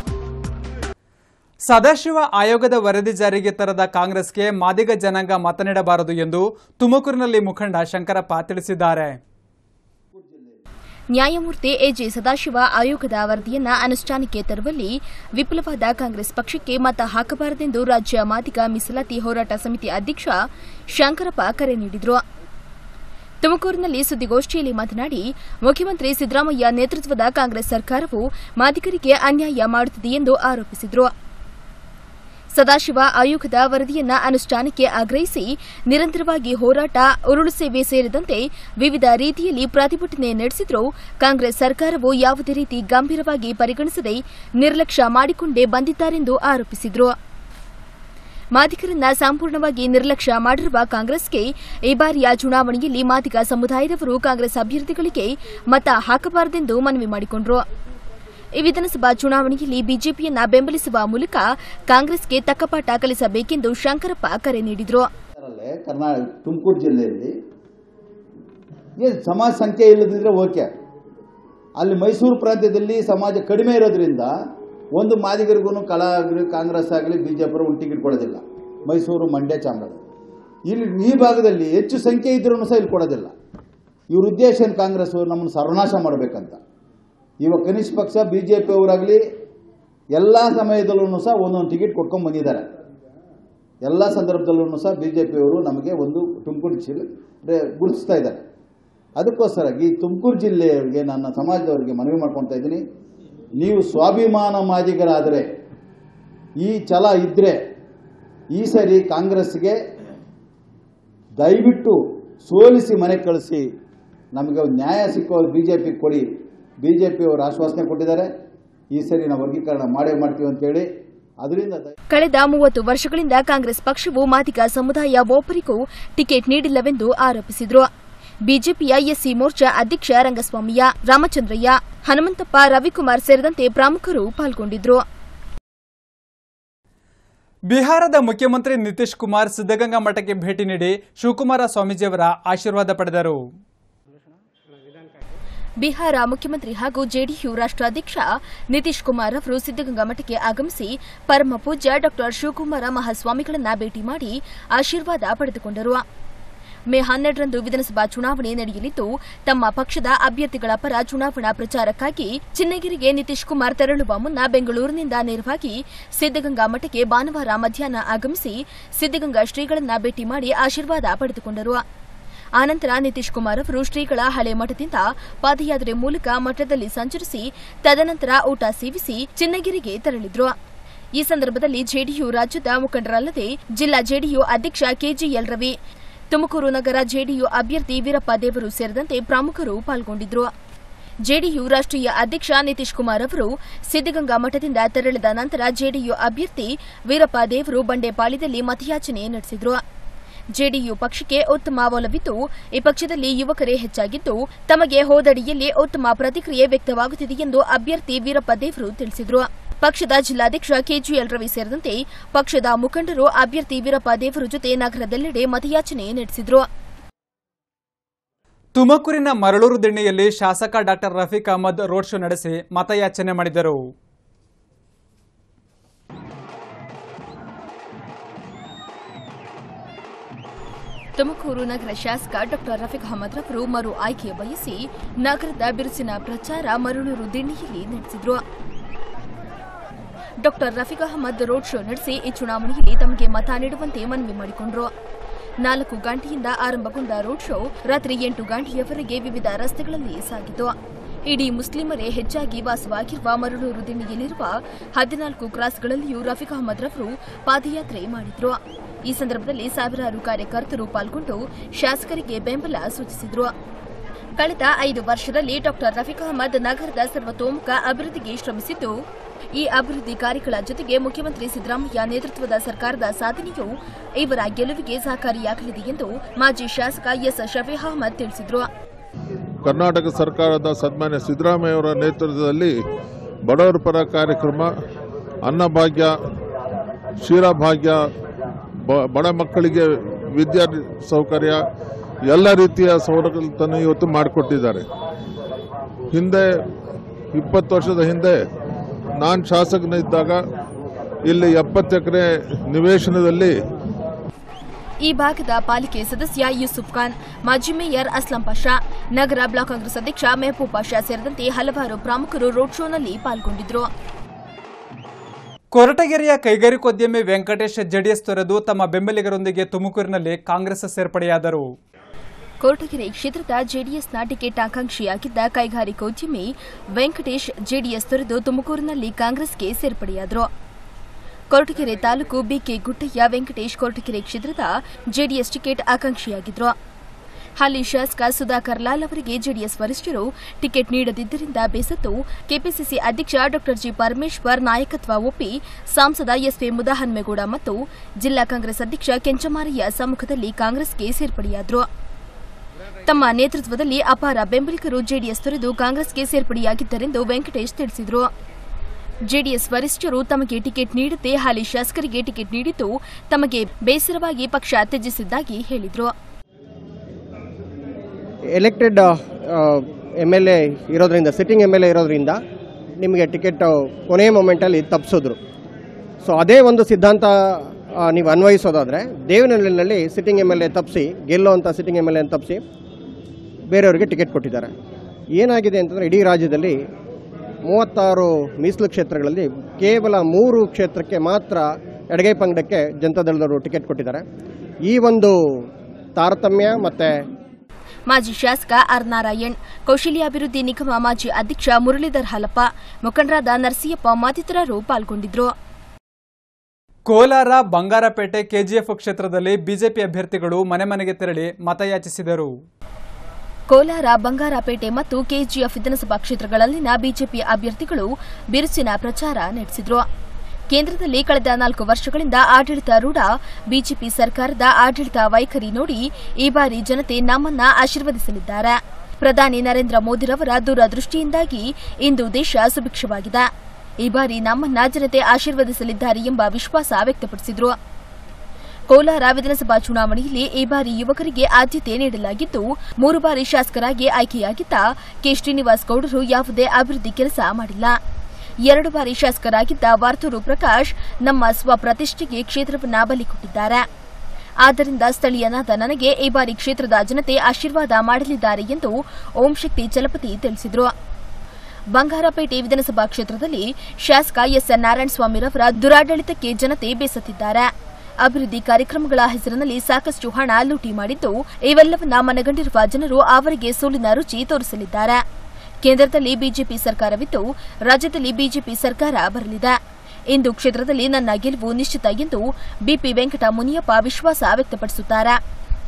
ಸದಾಶಿವ ಆಯೋಗದ ವರದಿ ಜಾರಿಗೆ ತರದ ಕಾಂಗ್ರೆಸ್ಗೆ ಮಾದಿಗ ಜನಾಂಗ ಮತ ನೀಡಬಾರದು ಎಂದು ತುಮಕೂರಿನಲ್ಲಿ ಮುಖಂಡ ಶಂಕರಪ್ಪ ತಿಳಿಸಿದ್ದಾರೆ ನ್ಯಾಯಮೂರ್ತಿ ಎಜೆ ಸದಾಶಿವ ಆಯೋಗದ ವರದಿಯನ್ನ ಅನುಷ್ಠಾನಕ್ಕೆ ತರುವಲ್ಲಿ ವಿಫಲವಾದ ಕಾಂಗ್ರೆಸ್ ಪಕ್ಷಕ್ಕೆ ಮತ ಹಾಕಬಾರದೆಂದು ರಾಜ್ಯ ಮಾದಿಗ ಮೀಸಲಾತಿ ಹೋರಾಟ ಸಮಿತಿ ಅಧ್ಯಕ್ಷ ಶಂಕರಪ್ಪ ಕರೆ ನೀಡಿದರು ತುಮಕೂರಿನಲ್ಲಿ ಸುದ್ದಿಗೋಷ್ಠಿಯಲ್ಲಿ ಮಾತನಾಡಿ ಮುಖ್ಯಮಂತ್ರಿ ಸಿದ್ದರಾಮಯ್ಯ ನೇತೃತ್ವದ ಕಾಂಗ್ರೆಸ್ ಸರ್ಕಾರವು ಮಾದಿಗರಿಗೆ ಅನ್ಯಾಯ ಮಾಡುತ್ತಿದೆ ಎಂದು ಆರೋಪಿಸಿದರು ಸದಾಶಿವ ಆಯೋಗದ ವರದಿಯನ್ನ ಅನುಷ್ಠಾನಕ್ಕೆ ಆಗ್ರಹಿಸಿ ನಿರಂತರವಾಗಿ ಹೋರಾಟ ಉರುಳು ಸೇವೆ ಸೇರಿದಂತೆ ವಿವಿಧ ರೀತಿಯಲ್ಲಿ ಪ್ರತಿಭಟನೆ ನಡೆಸಿದರೂ ಕಾಂಗ್ರೆಸ್ ಸರ್ಕಾರವು ಯಾವುದೇ ರೀತಿ ಗಂಭೀರವಾಗಿ ಪರಿಗಣಿಸದೆ ನಿರ್ಲಕ್ಷ್ಯ ಮಾಡಿಕೊಂಡೇ ಬಂದಿದ್ದಾರೆಂದು ಆರೋಪಿಸಿದರು ಮಾದಿಗರನ್ನ ಸಂಪೂರ್ಣವಾಗಿ ನಿರ್ಲಕ್ಷ್ಯ ಮಾಡಿರುವ ಕಾಂಗ್ರೆಸ್ಗೆ ಈ ಬಾರಿಯ ಚುನಾವಣೆಯಲ್ಲಿ ಮಾದಿಗ ಸಮುದಾಯದವರು ಕಾಂಗ್ರೆಸ್ ಅಭ್ಯರ್ಥಿಗಳಿಗೆ ಮತ ಹಾಕಬಾರದೆಂದು ಮನವಿ ಮಾಡಿಕೊಂಡರು ಈ ವಿಧಾನಸಭಾ ಚುನಾವಣೆಯಲ್ಲಿ ಬಿಜೆಪಿಯನ್ನ ಬೆಂಬಲಿಸುವ ಮೂಲಕ ಕಾಂಗ್ರೆಸ್ಗೆ ತಕ್ಕಪಾಠ ಕಲಿಸಬೇಕೆಂದು ಶಂಕರಪ್ಪ ಕರೆ ನೀಡಿದರು ಅದರಲ್ಲೇ ಕರ್ನಾಟಕ ತುಮಕೂರು ಜಿಲ್ಲೆಯಲ್ಲಿ ಏನು ಸಮಾಜ ಸಂಖ್ಯೆ ಇಲ್ಲದಿದ್ದರೆ ಓಕೆ ಅಲ್ಲಿ ಮೈಸೂರು ಪ್ರಾಂತ್ಯದಲ್ಲಿ ಸಮಾಜ ಕಡಿಮೆ ಇರೋದ್ರಿಂದ ಒಂದು ಮಾದಿಗರಿಗೂ ಕಲಾ ಆಗಲಿ ಕಾಂಗ್ರೆಸ್ ಆಗಲಿ ಬಿ ಜೆ ಪಿ ಒಂದು ಟಿಕೆಟ್ ಕೊಡೋದಿಲ್ಲ ಮೈಸೂರು ಮಂಡ್ಯ ಚಾಮರಾಜ ಇಲ್ಲಿ ಈ ಭಾಗದಲ್ಲಿ ಹೆಚ್ಚು ಸಂಖ್ಯೆ ಇದ್ರೂ ಸಹ ಇಲ್ಲಿ ಕೊಡೋದಿಲ್ಲ ಇವ್ರ ಉದ್ದೇಶ ಏನು ಕಾಂಗ್ರೆಸ್ ನಮ್ಮನ್ನು ಸರ್ವನಾಶ ಮಾಡಬೇಕಂತ ಇವಾಗ ಕನಿಷ್ಠ ಪಕ್ಷ ಬಿ ಜೆ ಪಿ ಅವರಾಗಲಿ ಎಲ್ಲ ಸಮಯದಲ್ಲೂ ಸಹ ಒಂದೊಂದು ಟಿಕೆಟ್ ಕೊಟ್ಕೊಂಡು ಬಂದಿದ್ದಾರೆ ಎಲ್ಲ ಸಂದರ್ಭದಲ್ಲೂ ಸಹ ಬಿ ಜೆ ಪಿಯವರು ನಮಗೆ ಒಂದು ತುಮಕೂರು ಜಿಲ್ಲೆ ಅಂದ್ರೆ ಗುರುತಿಸ್ತಾ ಇದ್ದಾರೆ ಅದಕ್ಕೋಸ್ಕರ ಈ ತುಮಕೂರು ಜಿಲ್ಲೆಯವರಿಗೆ ನನ್ನ ಸಮಾಜದವರಿಗೆ ಮನವಿ ಮಾಡ್ಕೊತಾ ಇದ್ದೀನಿ ನೀವು ಸ್ವಾಭಿಮಾನ ಮಾದಿಗರಾದರೆ ಈ ಛಲ ಇದ್ದರೆ ಈ ಸರಿ ಕಾಂಗ್ರೆಸ್ಗೆ ದಯವಿಟ್ಟು ಸೋಲಿಸಿ ಮನೆಗೆ ಕಳಿಸಿ ನಮಗೆ ಒಂದು ನ್ಯಾಯ ಸಿಕ್ಕೋದು ಬಿ ಜೆ ಪಿ ಕೊಡಿ ಬಿ ಜೆ ಪಿಯವರು ಆಶ್ವಾಸನೆ ಕೊಟ್ಟಿದ್ದಾರೆ ಈ ಸರಿ ನಾವು ವರ್ಗೀಕರಣ ಮಾಡೇ ಮಾಡ್ತೀವಿ ಅಂತೇಳಿ ಅದರಿಂದ ದಯ- ಕಳೆದ ಮೂವತ್ತು ವರ್ಷಗಳಿಂದ ಕಾಂಗ್ರೆಸ್ ಪಕ್ಷವು ಮಾದಿಗ ಸಮುದಾಯ ಒಬ್ಬರಿಗೂ ಟಿಕೆಟ್ ನೀಡಿಲ್ಲವೆಂದು ಆರೋಪಿಸಿದರು ಬಿಜೆಪಿಯ ಎಸ್ಸಿ ಮೋರ್ಚಾ ಅಧ್ಯಕ್ಷ ರಂಗಸ್ವಾಮಿಯ ರಾಮಚಂದ್ರಯ್ಯ ಹನುಮಂತಪ್ಪ ರವಿಕುಮಾರ್ ಸೇರಿದಂತೆ ಪ್ರಮುಖರು ಪಾಲ್ಗೊಂಡಿದ್ರು ಬಿಹಾರದ ಮುಖ್ಯಮಂತ್ರಿ ನಿತೀಶ್ ಕುಮಾರ್ ಸಿದ್ದಗಂಗಾ ಮಠಕ್ಕೆ ಭೇಟಿ ನೀಡಿ ಶಿವಕುಮಾರ ಸ್ವಾಮೀಜಿಯವರ ಆಶೀರ್ವಾದ ಪಡೆದರು ಬಿಹಾರ ಮುಖ್ಯಮಂತ್ರಿ ಹಾಗೂ ಜೆಡಿಯು ರಾಷ್ಟ್ರಾಧ್ಯಕ್ಷ ನಿತೀಶ್ ಕುಮಾರ್ ಅವರು ಸಿದ್ದಗಂಗಾ ಮಠಕ್ಕೆ ಆಗಮಿಸಿ ಪರಮ ಪೂಜ್ಯ ಡಾ ಶಿವಕುಮಾರ ಮಹಾಸ್ವಾಮಿಗಳನ್ನ ಭೇಟಿ ಮಾಡಿ ಆಶೀರ್ವಾದ ಪಡೆದುಕೊಂಡರು ಮೇ ಹನ್ನೆರಡರಂದು ವಿಧಾನಸಭಾ ಚುನಾವಣೆ ನಡೆಯಲಿದ್ದು ತಮ್ಮ ಪಕ್ಷದ ಅಭ್ಯರ್ಥಿಗಳ ಪರ ಚುನಾವಣಾ ಪ್ರಚಾರಕ್ಕಾಗಿ ಚಿನ್ನಗಿರಿಗೆ ನಿತೀಶ್ ಕುಮಾರ್ ತೆರಳುವ ಮುನ್ನ ಬೆಂಗಳೂರಿನಿಂದ ನೇರವಾಗಿ ಸಿದ್ದಗಂಗಾ ಮಠಕ್ಕೆ ಭಾನುವಾರ ಮಧ್ಯಾಹ್ನ ಆಗಮಿಸಿ ಸಿದ್ದಗಂಗಾ ಶ್ರೀಗಳನ್ನ ಭೇಟಿ ಮಾಡಿ ಆಶೀರ್ವಾದ ಪಡೆದುಕೊಂಡರು ಆನಂತರ ನಿತೀಶ್ ಕುಮಾರ್ ಅವರು ಶ್ರೀಗಳ ಹಳೆ ಮಠದಿಂದ ಪಾದಯಾತ್ರೆ ಮೂಲಕ ಮಠದಲ್ಲಿ ಸಂಚರಿಸಿ ತದನಂತರ ಊಟ ಸೇವಿಸಿ ಚಿನ್ನಗಿರಿಗೆ ತೆರಳಿದ್ರು ಈ ಸಂದರ್ಭದಲ್ಲಿ ಜೆಡಿಯು ರಾಜ್ಯದ ಮುಖಂಡರಲ್ಲದೆ ಜಿಲ್ಲಾ ಜೆಡಿಯು ಅಧ್ಯಕ್ಷ ಕೆಜಿಎಲ್ ರವಿ ತುಮಕೂರು ನಗರ ಜೆಡಿಯು ಅಭ್ಯರ್ಥಿ ವೀರಪ್ಪ ದೇವರು ಸೇರಿದಂತೆ ಪ್ರಮುಖರು ಪಾಲ್ಗೊಂಡಿದ್ರು ಜೆಡಿಯು ರಾಷ್ಟ್ರೀಯ ಅಧ್ಯಕ್ಷ ನಿತೀಶ್ ಕುಮಾರ್ ಅವರು ಸಿದ್ದಗಂಗಾ ಮಠದಿಂದ ತೆರಳಿದ ನಂತರ ಜೆಡಿಯು ಅಭ್ಯರ್ಥಿ ವೀರಪ್ಪ ದೇವರು ಬಂಡೆಪಾಳ್ಯದಲ್ಲಿ ಮತಯಾಚನೆ ನಡೆಸಿದ್ರು ಜೆಡಿಯು ಪಕ್ಷಕ್ಕೆ ಉತ್ತಮ ಒಲವಿದ್ದು ಈ ಪಕ್ಷದಲ್ಲಿ ಯುವಕರೇ ಹೆಚ್ಚಾಗಿದ್ದು ತಮಗೆ ಹೋದಡಿಯಲ್ಲಿ ಉತ್ತಮ ಪ್ರತಿಕ್ರಿಯೆ ವ್ಯಕ್ತವಾಗುತ್ತಿದೆ ಎಂದು ಅಭ್ಯರ್ಥಿ ವೀರಪ್ಪ ದೇವರು ತಿಳಿಸಿದರು ಪಕ್ಷದ ಜಿಲ್ಲಾಧ್ಯಕ್ಷ ಕೆಜಿಎಲ್ ರವಿ ಸೇರಿದಂತೆ ಪಕ್ಷದ ಮುಖಂಡರು ಅಭ್ಯರ್ಥಿ ವೀರಪ್ಪ ದೇವರು ಜೊತೆ ನಗರದೆಲ್ಲೆಡೆ ಮತಯಾಚನೆ ನಡೆಸಿದರು ತುಮಕೂರಿನ ಮರಳೂರು ದಿಣ್ಣೆಯಲ್ಲಿ ಶಾಸಕ doctor Rafiq Ahmed road show ನಡೆಸಿ ಮತಯಾಚನೆ ಮಾಡಿದರು ತುಮಕೂರು ನಗರ ಶಾಸಕ ಡಾ ರಫೀಕ್ ಅಹಮದ್ ರವರು ಮರು ಆಯ್ಕೆ ಬಯಸಿ ನಗರದ ಬಿರುಸಿನ ಪ್ರಚಾರ ಮರಳೂರು ದಿಣ್ಣಿಯಲ್ಲಿ ನಡೆಸಿದರು ಡಾ ರಫೀಕ್ ಅಹಮದ್ ರೋಡ್ ಶೋ ನಡೆಸಿ ಈ ಚುನಾವಣೆಯಲ್ಲಿ ತಮಗೆ ಮತ ನೀಡುವಂತೆ ಮನವಿ ಮಾಡಿಕೊಂಡರು ನಾಲ್ಕು ಗಂಟೆಯಿಂದ ಆರಂಭಗೊಂಡ ರೋಡ್ ಶೋ ರಾತ್ರಿ ಎಂಟು ಗಂಟೆಯವರೆಗೆ ವಿವಿಧ ರಸ್ತೆಗಳಲ್ಲಿ ಸಾಗಿತು ಇಡೀ ಮುಸ್ಲಿಮರೇ ಹೆಚ್ಚಾಗಿ ವಾಸವಾಗಿರುವ ಮರಳೂರು ದಿಣ್ಣಿಯಲ್ಲಿರುವ ಹದಿನಾಲ್ಕು ಕ್ರಾಸ್ಗಳಲ್ಲಿಯೂ ರಫೀಕ್ ಅಹಮದ್ ರವರು ಪಾದಯಾತ್ರೆ ಮಾಡಿದ್ರು ಈ ಸಂದರ್ಭದಲ್ಲಿ ಸಾವಿರಾರು ಕಾರ್ಯಕರ್ತರು ಪಾಲ್ಗೊಂಡು ಶಾಸಕರಿಗೆ ಬೆಂಬಲ ಸೂಚಿಸಿದರು ಕಳೆದ ಐದು ವರ್ಷದಲ್ಲಿ ಡಾ ರಫೀಕ್ ಅಹಮದ್ ನಗರದ ಸರ್ವತೋಮುಖ ಅಭಿವೃದ್ಧಿಗೆ ಶ್ರಮಿಸಿದ್ದು ಈ ಅಭಿವೃದ್ಧಿ ಕಾರ್ಯಗಳ ಜೊತೆಗೆ ಮುಖ್ಯಮಂತ್ರಿ ಸಿದ್ದರಾಮಯ್ಯ ನೇತೃತ್ವದ ಸರ್ಕಾರದ ಸಾಧನೆಯು ಇವರ ಗೆಲುವಿಗೆ ಸಹಕಾರಿಯಾಗಲಿದೆ ಎಂದು ಮಾಜಿ ಶಾಸಕ ಎಸ್ ಶಫೀ ಅಹಮದ್ ತಿಳಿಸಿದರು ಕರ್ನಾಟಕ ಸರ್ಕಾರದ ಸನ್ಮಾನ್ಯ ಸಿದ್ದರಾಮಯ್ಯವರ ನೇತೃತ್ವದಲ್ಲಿ ಬಡವರ ಪರ ಕಾರ್ಯಕ್ರಮ ಅನ್ನಭಾಗ್ಯ ಕ್ಷೀರಭಾಗ್ಯ ಬ- ಬಡ ಮಕ್ಕಳಿಗೆ ವಿದ್ಯಾರ್ಥಿ ಸೌಕರ್ಯ ಎಲ್ಲ ರೀತಿಯ ಸವಲತ್ತನ್ನು ಇವತ್ತು ಮಾಡಿಕೊಟ್ಟಿದ್ದಾರೆ ಹಿಂದೆ ಇಪ್ಪತ್ತು ವರ್ಷದ ಹಿಂದೆ ನಾನು ಶಾಸಕನಿದ್ದಾಗ ಇಲ್ಲಿ ಎಪ್ಪತ್ತು ಎಕರೆ ನಿವೇಶನದಲ್ಲಿ ಈ ಭಾಗದ ಪಾಲಿಕೆ ಸದಸ್ಯ ಯೂಸುಫ್ ಖಾನ್ ಮಾಜಿ ಮೇಯರ್ ಅಸ್ಲಂ ಪಾಷಾ ನಗರ ಬ್ಲಾಕ್ ಕಾಂಗ್ರೆಸ್ ಅಧ್ಯಕ್ಷ ಮೆಹಬೂಬ್ ಪಾಷಾ ಸೇರಿದಂತೆ ಹಲವಾರು ಪ್ರಮುಖರು ರೋಡ್ ಶೋನಲ್ಲಿ ಪಾಲ್ಗೊಂಡಿದ್ರು ಕೊರಟಗೆರೆಯ ಕೈಗಾರಿಕೋದ್ಯಮಿ ವೆಂಕಟೇಶ್ ಜೆಡಿಎಸ್ ತೊರೆದು ತಮ್ಮ ಬೆಂಬಲಿಗರೊಂದಿಗೆ ತುಮಕೂರಿನಲ್ಲಿ ಕಾಂಗ್ರೆಸ್ ಸೇರ್ಪಡೆಯಾದರು ಕೊರಟಗೆರೆ ಕ್ಷೇತ್ರದ ಜೆಡಿಎಸ್ನ ಟಿಕೆಟ್ ಆಕಾಂಕ್ಷಿಯಾಗಿದ್ದ ಕೈಗಾರಿಕೋದ್ಯಮಿ ವೆಂಕಟೇಶ್ ಜೆಡಿಎಸ್ ತೊರೆದು ತುಮಕೂರಿನಲ್ಲಿ ಕಾಂಗ್ರೆಸ್ಗೆ ಸೇರ್ಪಡೆಯಾದರು ಕೊರಟಗೆರೆ ತಾಲೂಕು ಬಿಕೆ ಗುಟ್ಟಯ್ಯ ವೆಂಕಟೇಶ್ ಕೊರಟಗೆರೆ ಕ್ಷೇತ್ರದ ಜೆಡಿಎಸ್ ಟಿಕೆಟ್ ಆಕಾಂಕ್ಷಿಯಾಗಿದ್ರು ಹಾಲಿ ಶಾಸಕ ಸುಧಾಕರ್ ಲಾಲ್ ಅವರಿಗೆ ಜೆಡಿಎಸ್ ವರಿಷ್ಠರು ಟಿಕೆಟ್ ನೀಡದಿದ್ದರಿಂದ ಬೇಸತ್ತು ಕೆಪಿಸಿಸಿ ಅಧ್ಯಕ್ಷ ಡಾ ಜಿ ಪರಮೇಶ್ವರ್ ನಾಯಕತ್ವ ಒಪ್ಪಿ ಸಂಸದ ಎಸ್ಪಿ ಮುದಹನ್ಮೇಗೌಡ ಮತ್ತು ಜಿಲ್ಲಾ ಕಾಂಗ್ರೆಸ್ ಅಧ್ಯಕ್ಷ ಕೆಂಚಮಾರಯ್ಯ ಸಮ್ಮುಖದಲ್ಲಿ ಕಾಂಗ್ರೆಸ್ಗೆ ಸೇರ್ಪಡೆಯಾದರು ತಮ್ಮ ನೇತೃತ್ವದಲ್ಲಿ ಅಪಾರ ಬೆಂಬಲಿಗರು ಜೆಡಿಎಸ್ ತೊರೆದು ಕಾಂಗ್ರೆಸ್ಗೆ ಸೇರ್ಪಡೆಯಾಗಿದ್ದರೆಂದು ವೆಂಕಟೇಶ್ ತಿಳಿಸಿದರು ಜೆಡಿಎಸ್ ವರಿಷ್ಠರು ತಮಗೆ ಟಿಕೆಟ್ ನೀಡದೆ ಹಾಲಿ ಶಾಸಕರಿಗೆ ಟಿಕೆಟ್ ನೀಡಿದ್ದು ತಮಗೆ ಬೇಸರವಾಗಿ ಪಕ್ಷ ತ್ಯಜಿಸಿದ್ದಾಗಿ ಹೇಳಿದರು ಎಲೆಕ್ಟೆಡ್ ಎಮ್ ಎಲ್ ಎ ಇರೋದ್ರಿಂದ ಸಿಟ್ಟಿಂಗ್ ಎಮ್ ಎಲ್ ಎ ಇರೋದ್ರಿಂದ ನಿಮಗೆ ಟಿಕೆಟ್ ಕೊನೆಯ ಮೊಮೆಂಟಲ್ಲಿ ತಪ್ಪಿಸಿದ್ರು ಸೊ ಅದೇ ಒಂದು ಸಿದ್ಧಾಂತ ಆ, ನೀವು ಅನ್ವಯಿಸೋದಾದರೆ ದೇವನಹಳ್ಳಿನಲ್ಲಿ ಸಿಟ್ಟಿಂಗ್ ಎಮ್ ಎಲ್ ಎ ತಪ್ಪಿಸಿ ಗೆಲ್ಲುವಂಥ ಸಿಟ್ಟಿಂಗ್ ಎಮ್ ಎಲ್ ಎ ತಪ್ಪಿಸಿ ಬೇರೆಯವರಿಗೆ ಟಿಕೆಟ್ ಕೊಟ್ಟಿದ್ದಾರೆ ಏನಾಗಿದೆ ಅಂತಂದರೆ ಇಡೀ ರಾಜ್ಯದಲ್ಲಿ ಮೂವತ್ತಾರು ಮೀಸಲು ಕ್ಷೇತ್ರಗಳಲ್ಲಿ ಕೇವಲ ಮೂರು ಕ್ಷೇತ್ರಕ್ಕೆ ಮಾತ್ರ ಎಡಗೈ ಪಂಗಡಕ್ಕೆ ಜನತಾದಳದವರು ಟಿಕೆಟ್ ಕೊಟ್ಟಿದ್ದಾರೆ ಈ ಒಂದು ತಾರತಮ್ಯ ಮತ್ತು ಮಾಜಿ ಶಾಸಕ ಆರ್ ನಾರಾಯಣ್ ಕೌಶಲ್ಯಾಭಿವೃದ್ಧಿ ನಿಗಮ ಮಾಜಿ ಅಧ್ಯಕ್ಷ ಮುರಳೀಧರ್ ಹಾಲಪ್ಪ ಮುಖಂಡರಾದ ನರಸಿಯಪ್ಪ ಮತ್ತಿತರರು ಪಾಲ್ಗೊಂಡಿದ್ರು ಕೋಲಾರ ಬಂಗಾರಪೇಟೆ ಕೆಜಿಎಫ್ ಕ್ಷೇತ್ರದಲ್ಲಿ ಬಿಜೆಪಿ ಅಭ್ಯರ್ಥಿಗಳು ಮನೆ ಮನೆಗೆ ತೆರಳಿ ಮತಯಾಚಿಸಿದರು ಕೋಲಾರ ಬಂಗಾರಪೇಟೆ ಮತ್ತು ಕೆಜಿಎಫ್ ವಿಧಾನಸಭಾ ಕ್ಷೇತ್ರಗಳಲ್ಲಿನ ಬಿಜೆಪಿ ಅಭ್ಯರ್ಥಿಗಳು ಬಿರುಸಿನ ಪ್ರಚಾರ ನಡೆಸಿದ್ರು ಕೇಂದ್ರದಲ್ಲಿ ಕಳೆದ ನಾಲ್ಕು ವರ್ಷಗಳಿಂದ ಆಡಳಿತಾರೂಢ ಬಿಜೆಪಿ ಸರ್ಕಾರದ ಆಡಳಿತ ವೈಖರಿ ನೋಡಿ ಈ ಬಾರಿ ಜನತೆ ನಮ್ಮನ್ನ ಆಶೀರ್ವದಿಸಲಿದ್ದಾರೆ ಪ್ರಧಾನಿ ನರೇಂದ್ರ ಮೋದಿರವರ ದೂರದೃಷ್ಟಿಯಿಂದಾಗಿ ಇಂದು ದೇಶ ಸುಭಿಕ್ಷವಾಗಿದೆ ಈ ಬಾರಿ ನಮ್ಮನ್ನ ಜನತೆ ಆಶೀರ್ವದಿಸಲಿದ್ದಾರೆ ಎಂಬ ವಿಶ್ವಾಸ ವ್ಯಕ್ತಪಡಿಸಿದ್ರು ಕೋಲಾರ ವಿಧಾನಸಭಾ ಚುನಾವಣೆಯಲ್ಲಿ ಈ ಬಾರಿ ಯುವಕರಿಗೆ ಆದ್ಯತೆ ನೀಡಲಾಗಿದ್ದು ಮೂರು ಬಾರಿ ಶಾಸಕರಾಗಿ ಆಯ್ಕೆಯಾಗಿದ್ದ ಕೆ ಶ್ರೀನಿವಾಸ್ ಗೌಡರು ಯಾವುದೇ ಅಭಿವೃದ್ಧಿ ಕೆಲಸ ಮಾಡಿಲ್ಲ ಎರಡು ಬಾರಿ ಶಾಸಕರಾಗಿದ್ದ ವಾರ್ತೂರು ಪ್ರಕಾಶ್ ನಮ್ಮ ಸ್ವಪ್ರತಿಷ್ಠೆಗೆ ಕ್ಷೇತ್ರವನ್ನ ಬಲಿ ಕೊಟ್ಟಿದ್ದಾರೆ ಆದ್ದರಿಂದ ಸ್ಥಳೀಯನಾದ ನನಗೆ ಈ ಬಾರಿ ಕ್ಷೇತ್ರದ ಜನತೆ ಆಶೀರ್ವಾದ ಮಾಡಲಿದ್ದಾರೆ ಎಂದು ಓಂ ಶಕ್ತಿ ಚಲಪತಿ ತಿಳಿಸಿದರು ಬಂಗಾರಪೇಟೆ ವಿಧಾನಸಭಾ ಕ್ಷೇತ್ರದಲ್ಲಿ ಶಾಸಕ ಎಸ್ ಎನ್ ನಾರಾಯಣಸ್ವಾಮಿರವರ ದುರಾಡಳಿತಕ್ಕೆ ಜನತೆ ಬೇಸತ್ತಿದ್ದಾರೆ ಅಭಿವೃದ್ಧಿ ಕಾರ್ಯಕ್ರಮಗಳ ಹೆಸರಿನಲ್ಲಿ ಸಾಕಷ್ಟು ಹಣ ಲೂಟಿ ಮಾಡಿದ್ದು ಇವೆಲ್ಲವನ್ನ ಮನಗಂಡಿರುವ ಜನರು ಅವರಿಗೆ ಸೋಲಿನ ರುಚಿ ತೋರಿಸಲಿದ್ದಾರೆ ಕೇಂದ್ರದಲ್ಲಿ ಬಿಜೆಪಿ ಸರ್ಕಾರವಿದ್ದು ರಾಜ್ಯದಲ್ಲಿ ಬಿಜೆಪಿ ಸರ್ಕಾರ ಬರಲಿದೆ ಇಂದು ಕ್ಷೇತ್ರದಲ್ಲಿ ನನ್ನ ಗೆಲುವು ನಿಶ್ಚಿತ ಎಂದು ಬಿಪಿ ವೆಂಕಟ ಮುನಿಯಪ್ಪ ವಿಶ್ವಾಸ ವ್ಯಕ್ತಪಡಿಸುತ್ತಾರೆ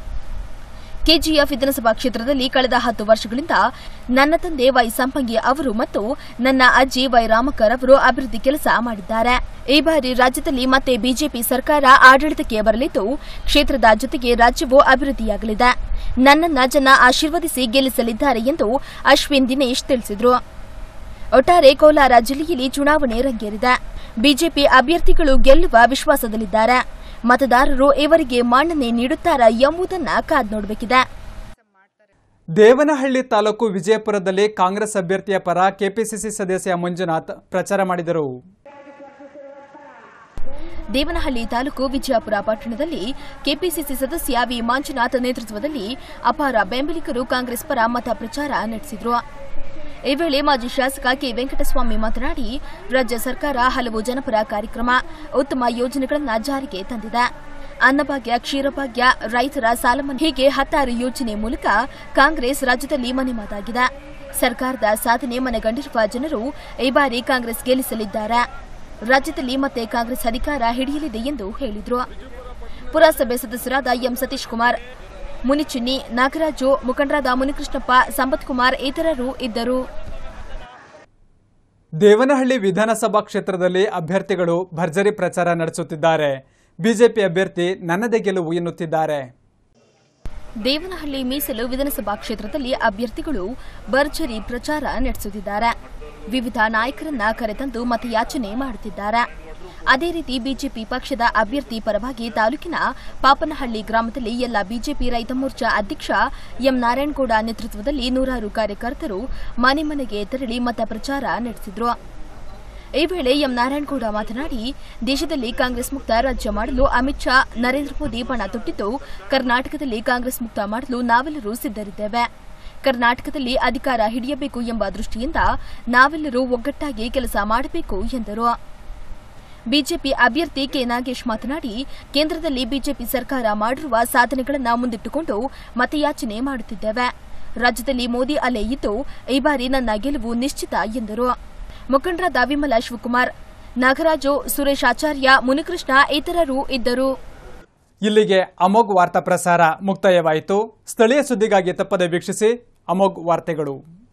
ಕೆಜಿಎಫ್ ವಿಧಾನಸಭಾ ಕ್ಷೇತ್ರದಲ್ಲಿ ಕಳೆದ ಹತ್ತು ವರ್ಷಗಳಿಂದ ನನ್ನ ತಂದೆ ವೈ ಸಂಪಂಗಿ ಅವರು ಮತ್ತು ನನ್ನ ಅಜ್ಜಿ ವೈ ರಾಮಕರ್ ಅವರು ಅಭಿವೃದ್ಧಿ ಕೆಲಸ ಮಾಡಿದ್ದಾರೆ ಈ ಬಾರಿ ರಾಜ್ಯದಲ್ಲಿ ಮತ್ತೆ ಬಿಜೆಪಿ ಸರ್ಕಾರ ಆಡಳಿತಕ್ಕೆ ಬರಲಿದ್ದು ಕ್ಷೇತ್ರದ ಜೊತೆಗೆ ರಾಜ್ಯವೂ ಅಭಿವೃದ್ಧಿಯಾಗಲಿದೆ ನನ್ನನ್ನ ಜನ ಆಶೀರ್ವದಿಸಿ ಗೆಲ್ಲಿಸಲಿದ್ದಾರೆ ಎಂದು ಅಶ್ವಿನ್ ದಿನೇಶ್ ತಿಳಿಸಿದರು ಒಟ್ಟಾರೆ ಕೋಲಾರ ಜಿಲ್ಲೆಯಲ್ಲಿ ಚುನಾವಣೆ ರಂಗೇರಿದೆ ಬಿಜೆಪಿ ಅಭ್ಯರ್ಥಿಗಳು ಗೆಲ್ಲುವ ವಿಶ್ವಾಸದಲ್ಲಿದ್ದಾರೆ ಮತದಾರರು ಇವರಿಗೆ ಮನ್ನಣೆ ನೀಡುತ್ತಾರಾ ಎಂಬುದನ್ನ ಕಾದ್ ನೋಡಬೇಕಿದೆ ದೇವನಹಳ್ಳಿ ತಾಲೂಕು ವಿಜಯಪುರದಲ್ಲಿ ಕಾಂಗ್ರೆಸ್ ಅಭ್ಯರ್ಥಿಯ ಪರ ಕೆಪಿಸಿಸಿ ಸದಸ್ಯ ಮಂಜುನಾಥ್ ಪ್ರಚಾರ ಮಾಡಿದರು ದೇವನಹಳ್ಳಿ ತಾಲೂಕು ವಿಜಯಪುರ ಪಟ್ಟಣದಲ್ಲಿ ಕೆಪಿಸಿಸಿ ಸದಸ್ಯ ವಿ ಮಂಜುನಾಥ್ ನೇತೃತ್ವದಲ್ಲಿ ಅಪಾರ ಬೆಂಬಲಿಗರು ಕಾಂಗ್ರೆಸ್ ಪರ ಮತ ಪ್ರಚಾರ ನಡೆಸಿದರು ಈ ವೇಳೆ ಮಾಜಿ ಶಾಸಕ ಕೆ ವೆಂಕಟಸ್ವಾಮಿ ಮಾತನಾಡಿ ರಾಜ್ಯ ಸರ್ಕಾರ ಹಲವು ಜನಪರ ಕಾರ್ಯಕ್ರಮ ಉತ್ತಮ ಯೋಜನೆಗಳನ್ನು ಜಾರಿಗೆ ತಂದಿದೆ ಅನ್ನಭಾಗ್ಯ ಕ್ಷೀರಭಾಗ್ಯ ರೈತರ ಸಾಲಮನ್ನಾ ಹೀಗೆ ಹತ್ತಾರು ಯೋಜನೆ ಮೂಲಕ ಕಾಂಗ್ರೆಸ್ ರಾಜ್ಯದಲ್ಲಿ ಮನೆ ಮಾತಾಗಿದೆ ಸರ್ಕಾರದ ಸಾಧನೆ ಮನಗಂಡಿರುವ ಜನರು ಈ ಬಾರಿ ಕಾಂಗ್ರೆಸ್ ಗೆಲ್ಲಿಸಲಿದ್ದಾರೆ ರಾಜ್ಯದಲ್ಲಿ ಮತ್ತೆ ಕಾಂಗ್ರೆಸ್ ಅಧಿಕಾರ ಹಿಡಿಯಲಿದೆ ಎಂದು ಹೇಳಿದರು ಪುರಸಭೆ ಸದಸ್ಯರಾದ ಎಂ ಸತೀಶ್ ಕುಮಾರ್ ಮುನಿಚಿನ್ನಿ ನಾಗರಾಜು ಮುಖಂಡರಾದ ಮುನಿಕೃಷ್ಣಪ್ಪ ಸಂಪತ್ ಕುಮಾರ್ ಇತರರು ಇದ್ದರು ದೇವನಹಳ್ಳಿ ವಿಧಾನಸಭಾ ಕ್ಷೇತ್ರದಲ್ಲಿ ಅಭ್ಯರ್ಥಿಗಳು ಭರ್ಜರಿ ಪ್ರಚಾರ ನಡೆಸುತ್ತಿದ್ದಾರೆ ಬಿಜೆಪಿ ಅಭ್ಯರ್ಥಿ ನನ್ನದೇ ಗೆಲುವು ಎನ್ನುತ್ತಿದ್ದಾರೆ ದೇವನಹಳ್ಳಿ ಮೀಸಲು ವಿಧಾನಸಭಾ ಕ್ಷೇತ್ರದಲ್ಲಿ ಅಭ್ಯರ್ಥಿಗಳು ಭರ್ಜರಿ ಪ್ರಚಾರ ನಡೆಸುತ್ತಿದ್ದಾರೆ ವಿವಿಧ ನಾಯಕರನ್ನ ಕರೆತಂದು ಮತಯಾಚನೆ ಮಾಡುತ್ತಿದ್ದಾರೆ ಅದೇ ರೀತಿ ಬಿಜೆಪಿ ಪಕ್ಷದ ಅಭ್ಯರ್ಥಿ ಪರವಾಗಿ ತಾಲೂಕಿನ ಪಾಪನಹಳ್ಳಿ ಗ್ರಾಮದಲ್ಲಿ ಎಲ್ಲ ಬಿಜೆಪಿ ರೈತ ಮೋರ್ಚಾ ಅಧ್ಯಕ್ಷ ಎಂ ನಾರಾಯಣಗೌಡ ನೇತೃತ್ವದಲ್ಲಿ ನೂರಾರು ಕಾರ್ಯಕರ್ತರು ಮನೆ ಮನೆಗೆ ತೆರಳಿ ಮತ ಪ್ರಚಾರ ನಡೆಸಿದರು ಈ ವೇಳೆ ಎಂ ನಾರಾಯಣಗೌಡ ಮಾತನಾಡಿ ದೇಶದಲ್ಲಿ ಕಾಂಗ್ರೆಸ್ ಮುಕ್ತ ರಾಜ್ಯ ಮಾಡಲು ಅಮಿತ್ ಶಾ ನರೇಂದ್ರ ಮೋದಿ ಪಣ ತೊಟ್ಟಿದ್ದು ಕರ್ನಾಟಕದಲ್ಲಿ ಕಾಂಗ್ರೆಸ್ ಮುಕ್ತ ಮಾಡಲು ನಾವೆಲ್ಲರೂ ಸಿದ್ಧರಿದ್ದೇವೆ ಕರ್ನಾಟಕದಲ್ಲಿ ಅಧಿಕಾರ ಹಿಡಿಯಬೇಕು ಎಂಬ ದೃಷ್ಟಿಯಿಂದ ನಾವೆಲ್ಲರೂ ಒಗ್ಗಟ್ಟಾಗಿ ಕೆಲಸ ಮಾಡಬೇಕು ಎಂದರು ಬಿಜೆಪಿ ಅಭ್ಯರ್ಥಿ ಕೆ ನಾಗೇಶ್ ಮಾತನಾಡಿ ಕೇಂದ್ರದಲ್ಲಿ ಬಿಜೆಪಿ ಸರ್ಕಾರ ಮಾಡಿರುವ ಸಾಧನೆಗಳನ್ನು ಮುಂದಿಟ್ಟುಕೊಂಡು ಮತಯಾಚನೆ ಮಾಡುತ್ತಿದ್ದೇವೆ ರಾಜ್ಯದಲ್ಲಿ ಮೋದಿ ಅಲೆ ಇದ್ದು ಈ ಬಾರಿ ನನ್ನ ಗೆಲುವು ನಿಶ್ಚಿತ ಎಂದರು ಮುಖಂಡರಾದ ವಿಮಲ ಶಿವಕುಮಾರ್ ನಾಗರಾಜು ಸುರೇಶ್ ಆಚಾರ್ಯ ಮುನಿಕೃಷ್ಣ ಇತರರು ಇದ್ದರು ಇಲ್ಲಿಗೆ ಅಮೋಘ್ ವಾರ್ತಾ ಪ್ರಸಾರ ಮುಕ್ತಾಯವಾಯಿತು ಸ್ಥಳೀಯ ಸುದ್ದಿಗಾಗಿ ತಪ್ಪದೆ ವೀಕ್ಷಿಸಿ ಅಮೋಘ್ ವಾರ್ತೆಗಳು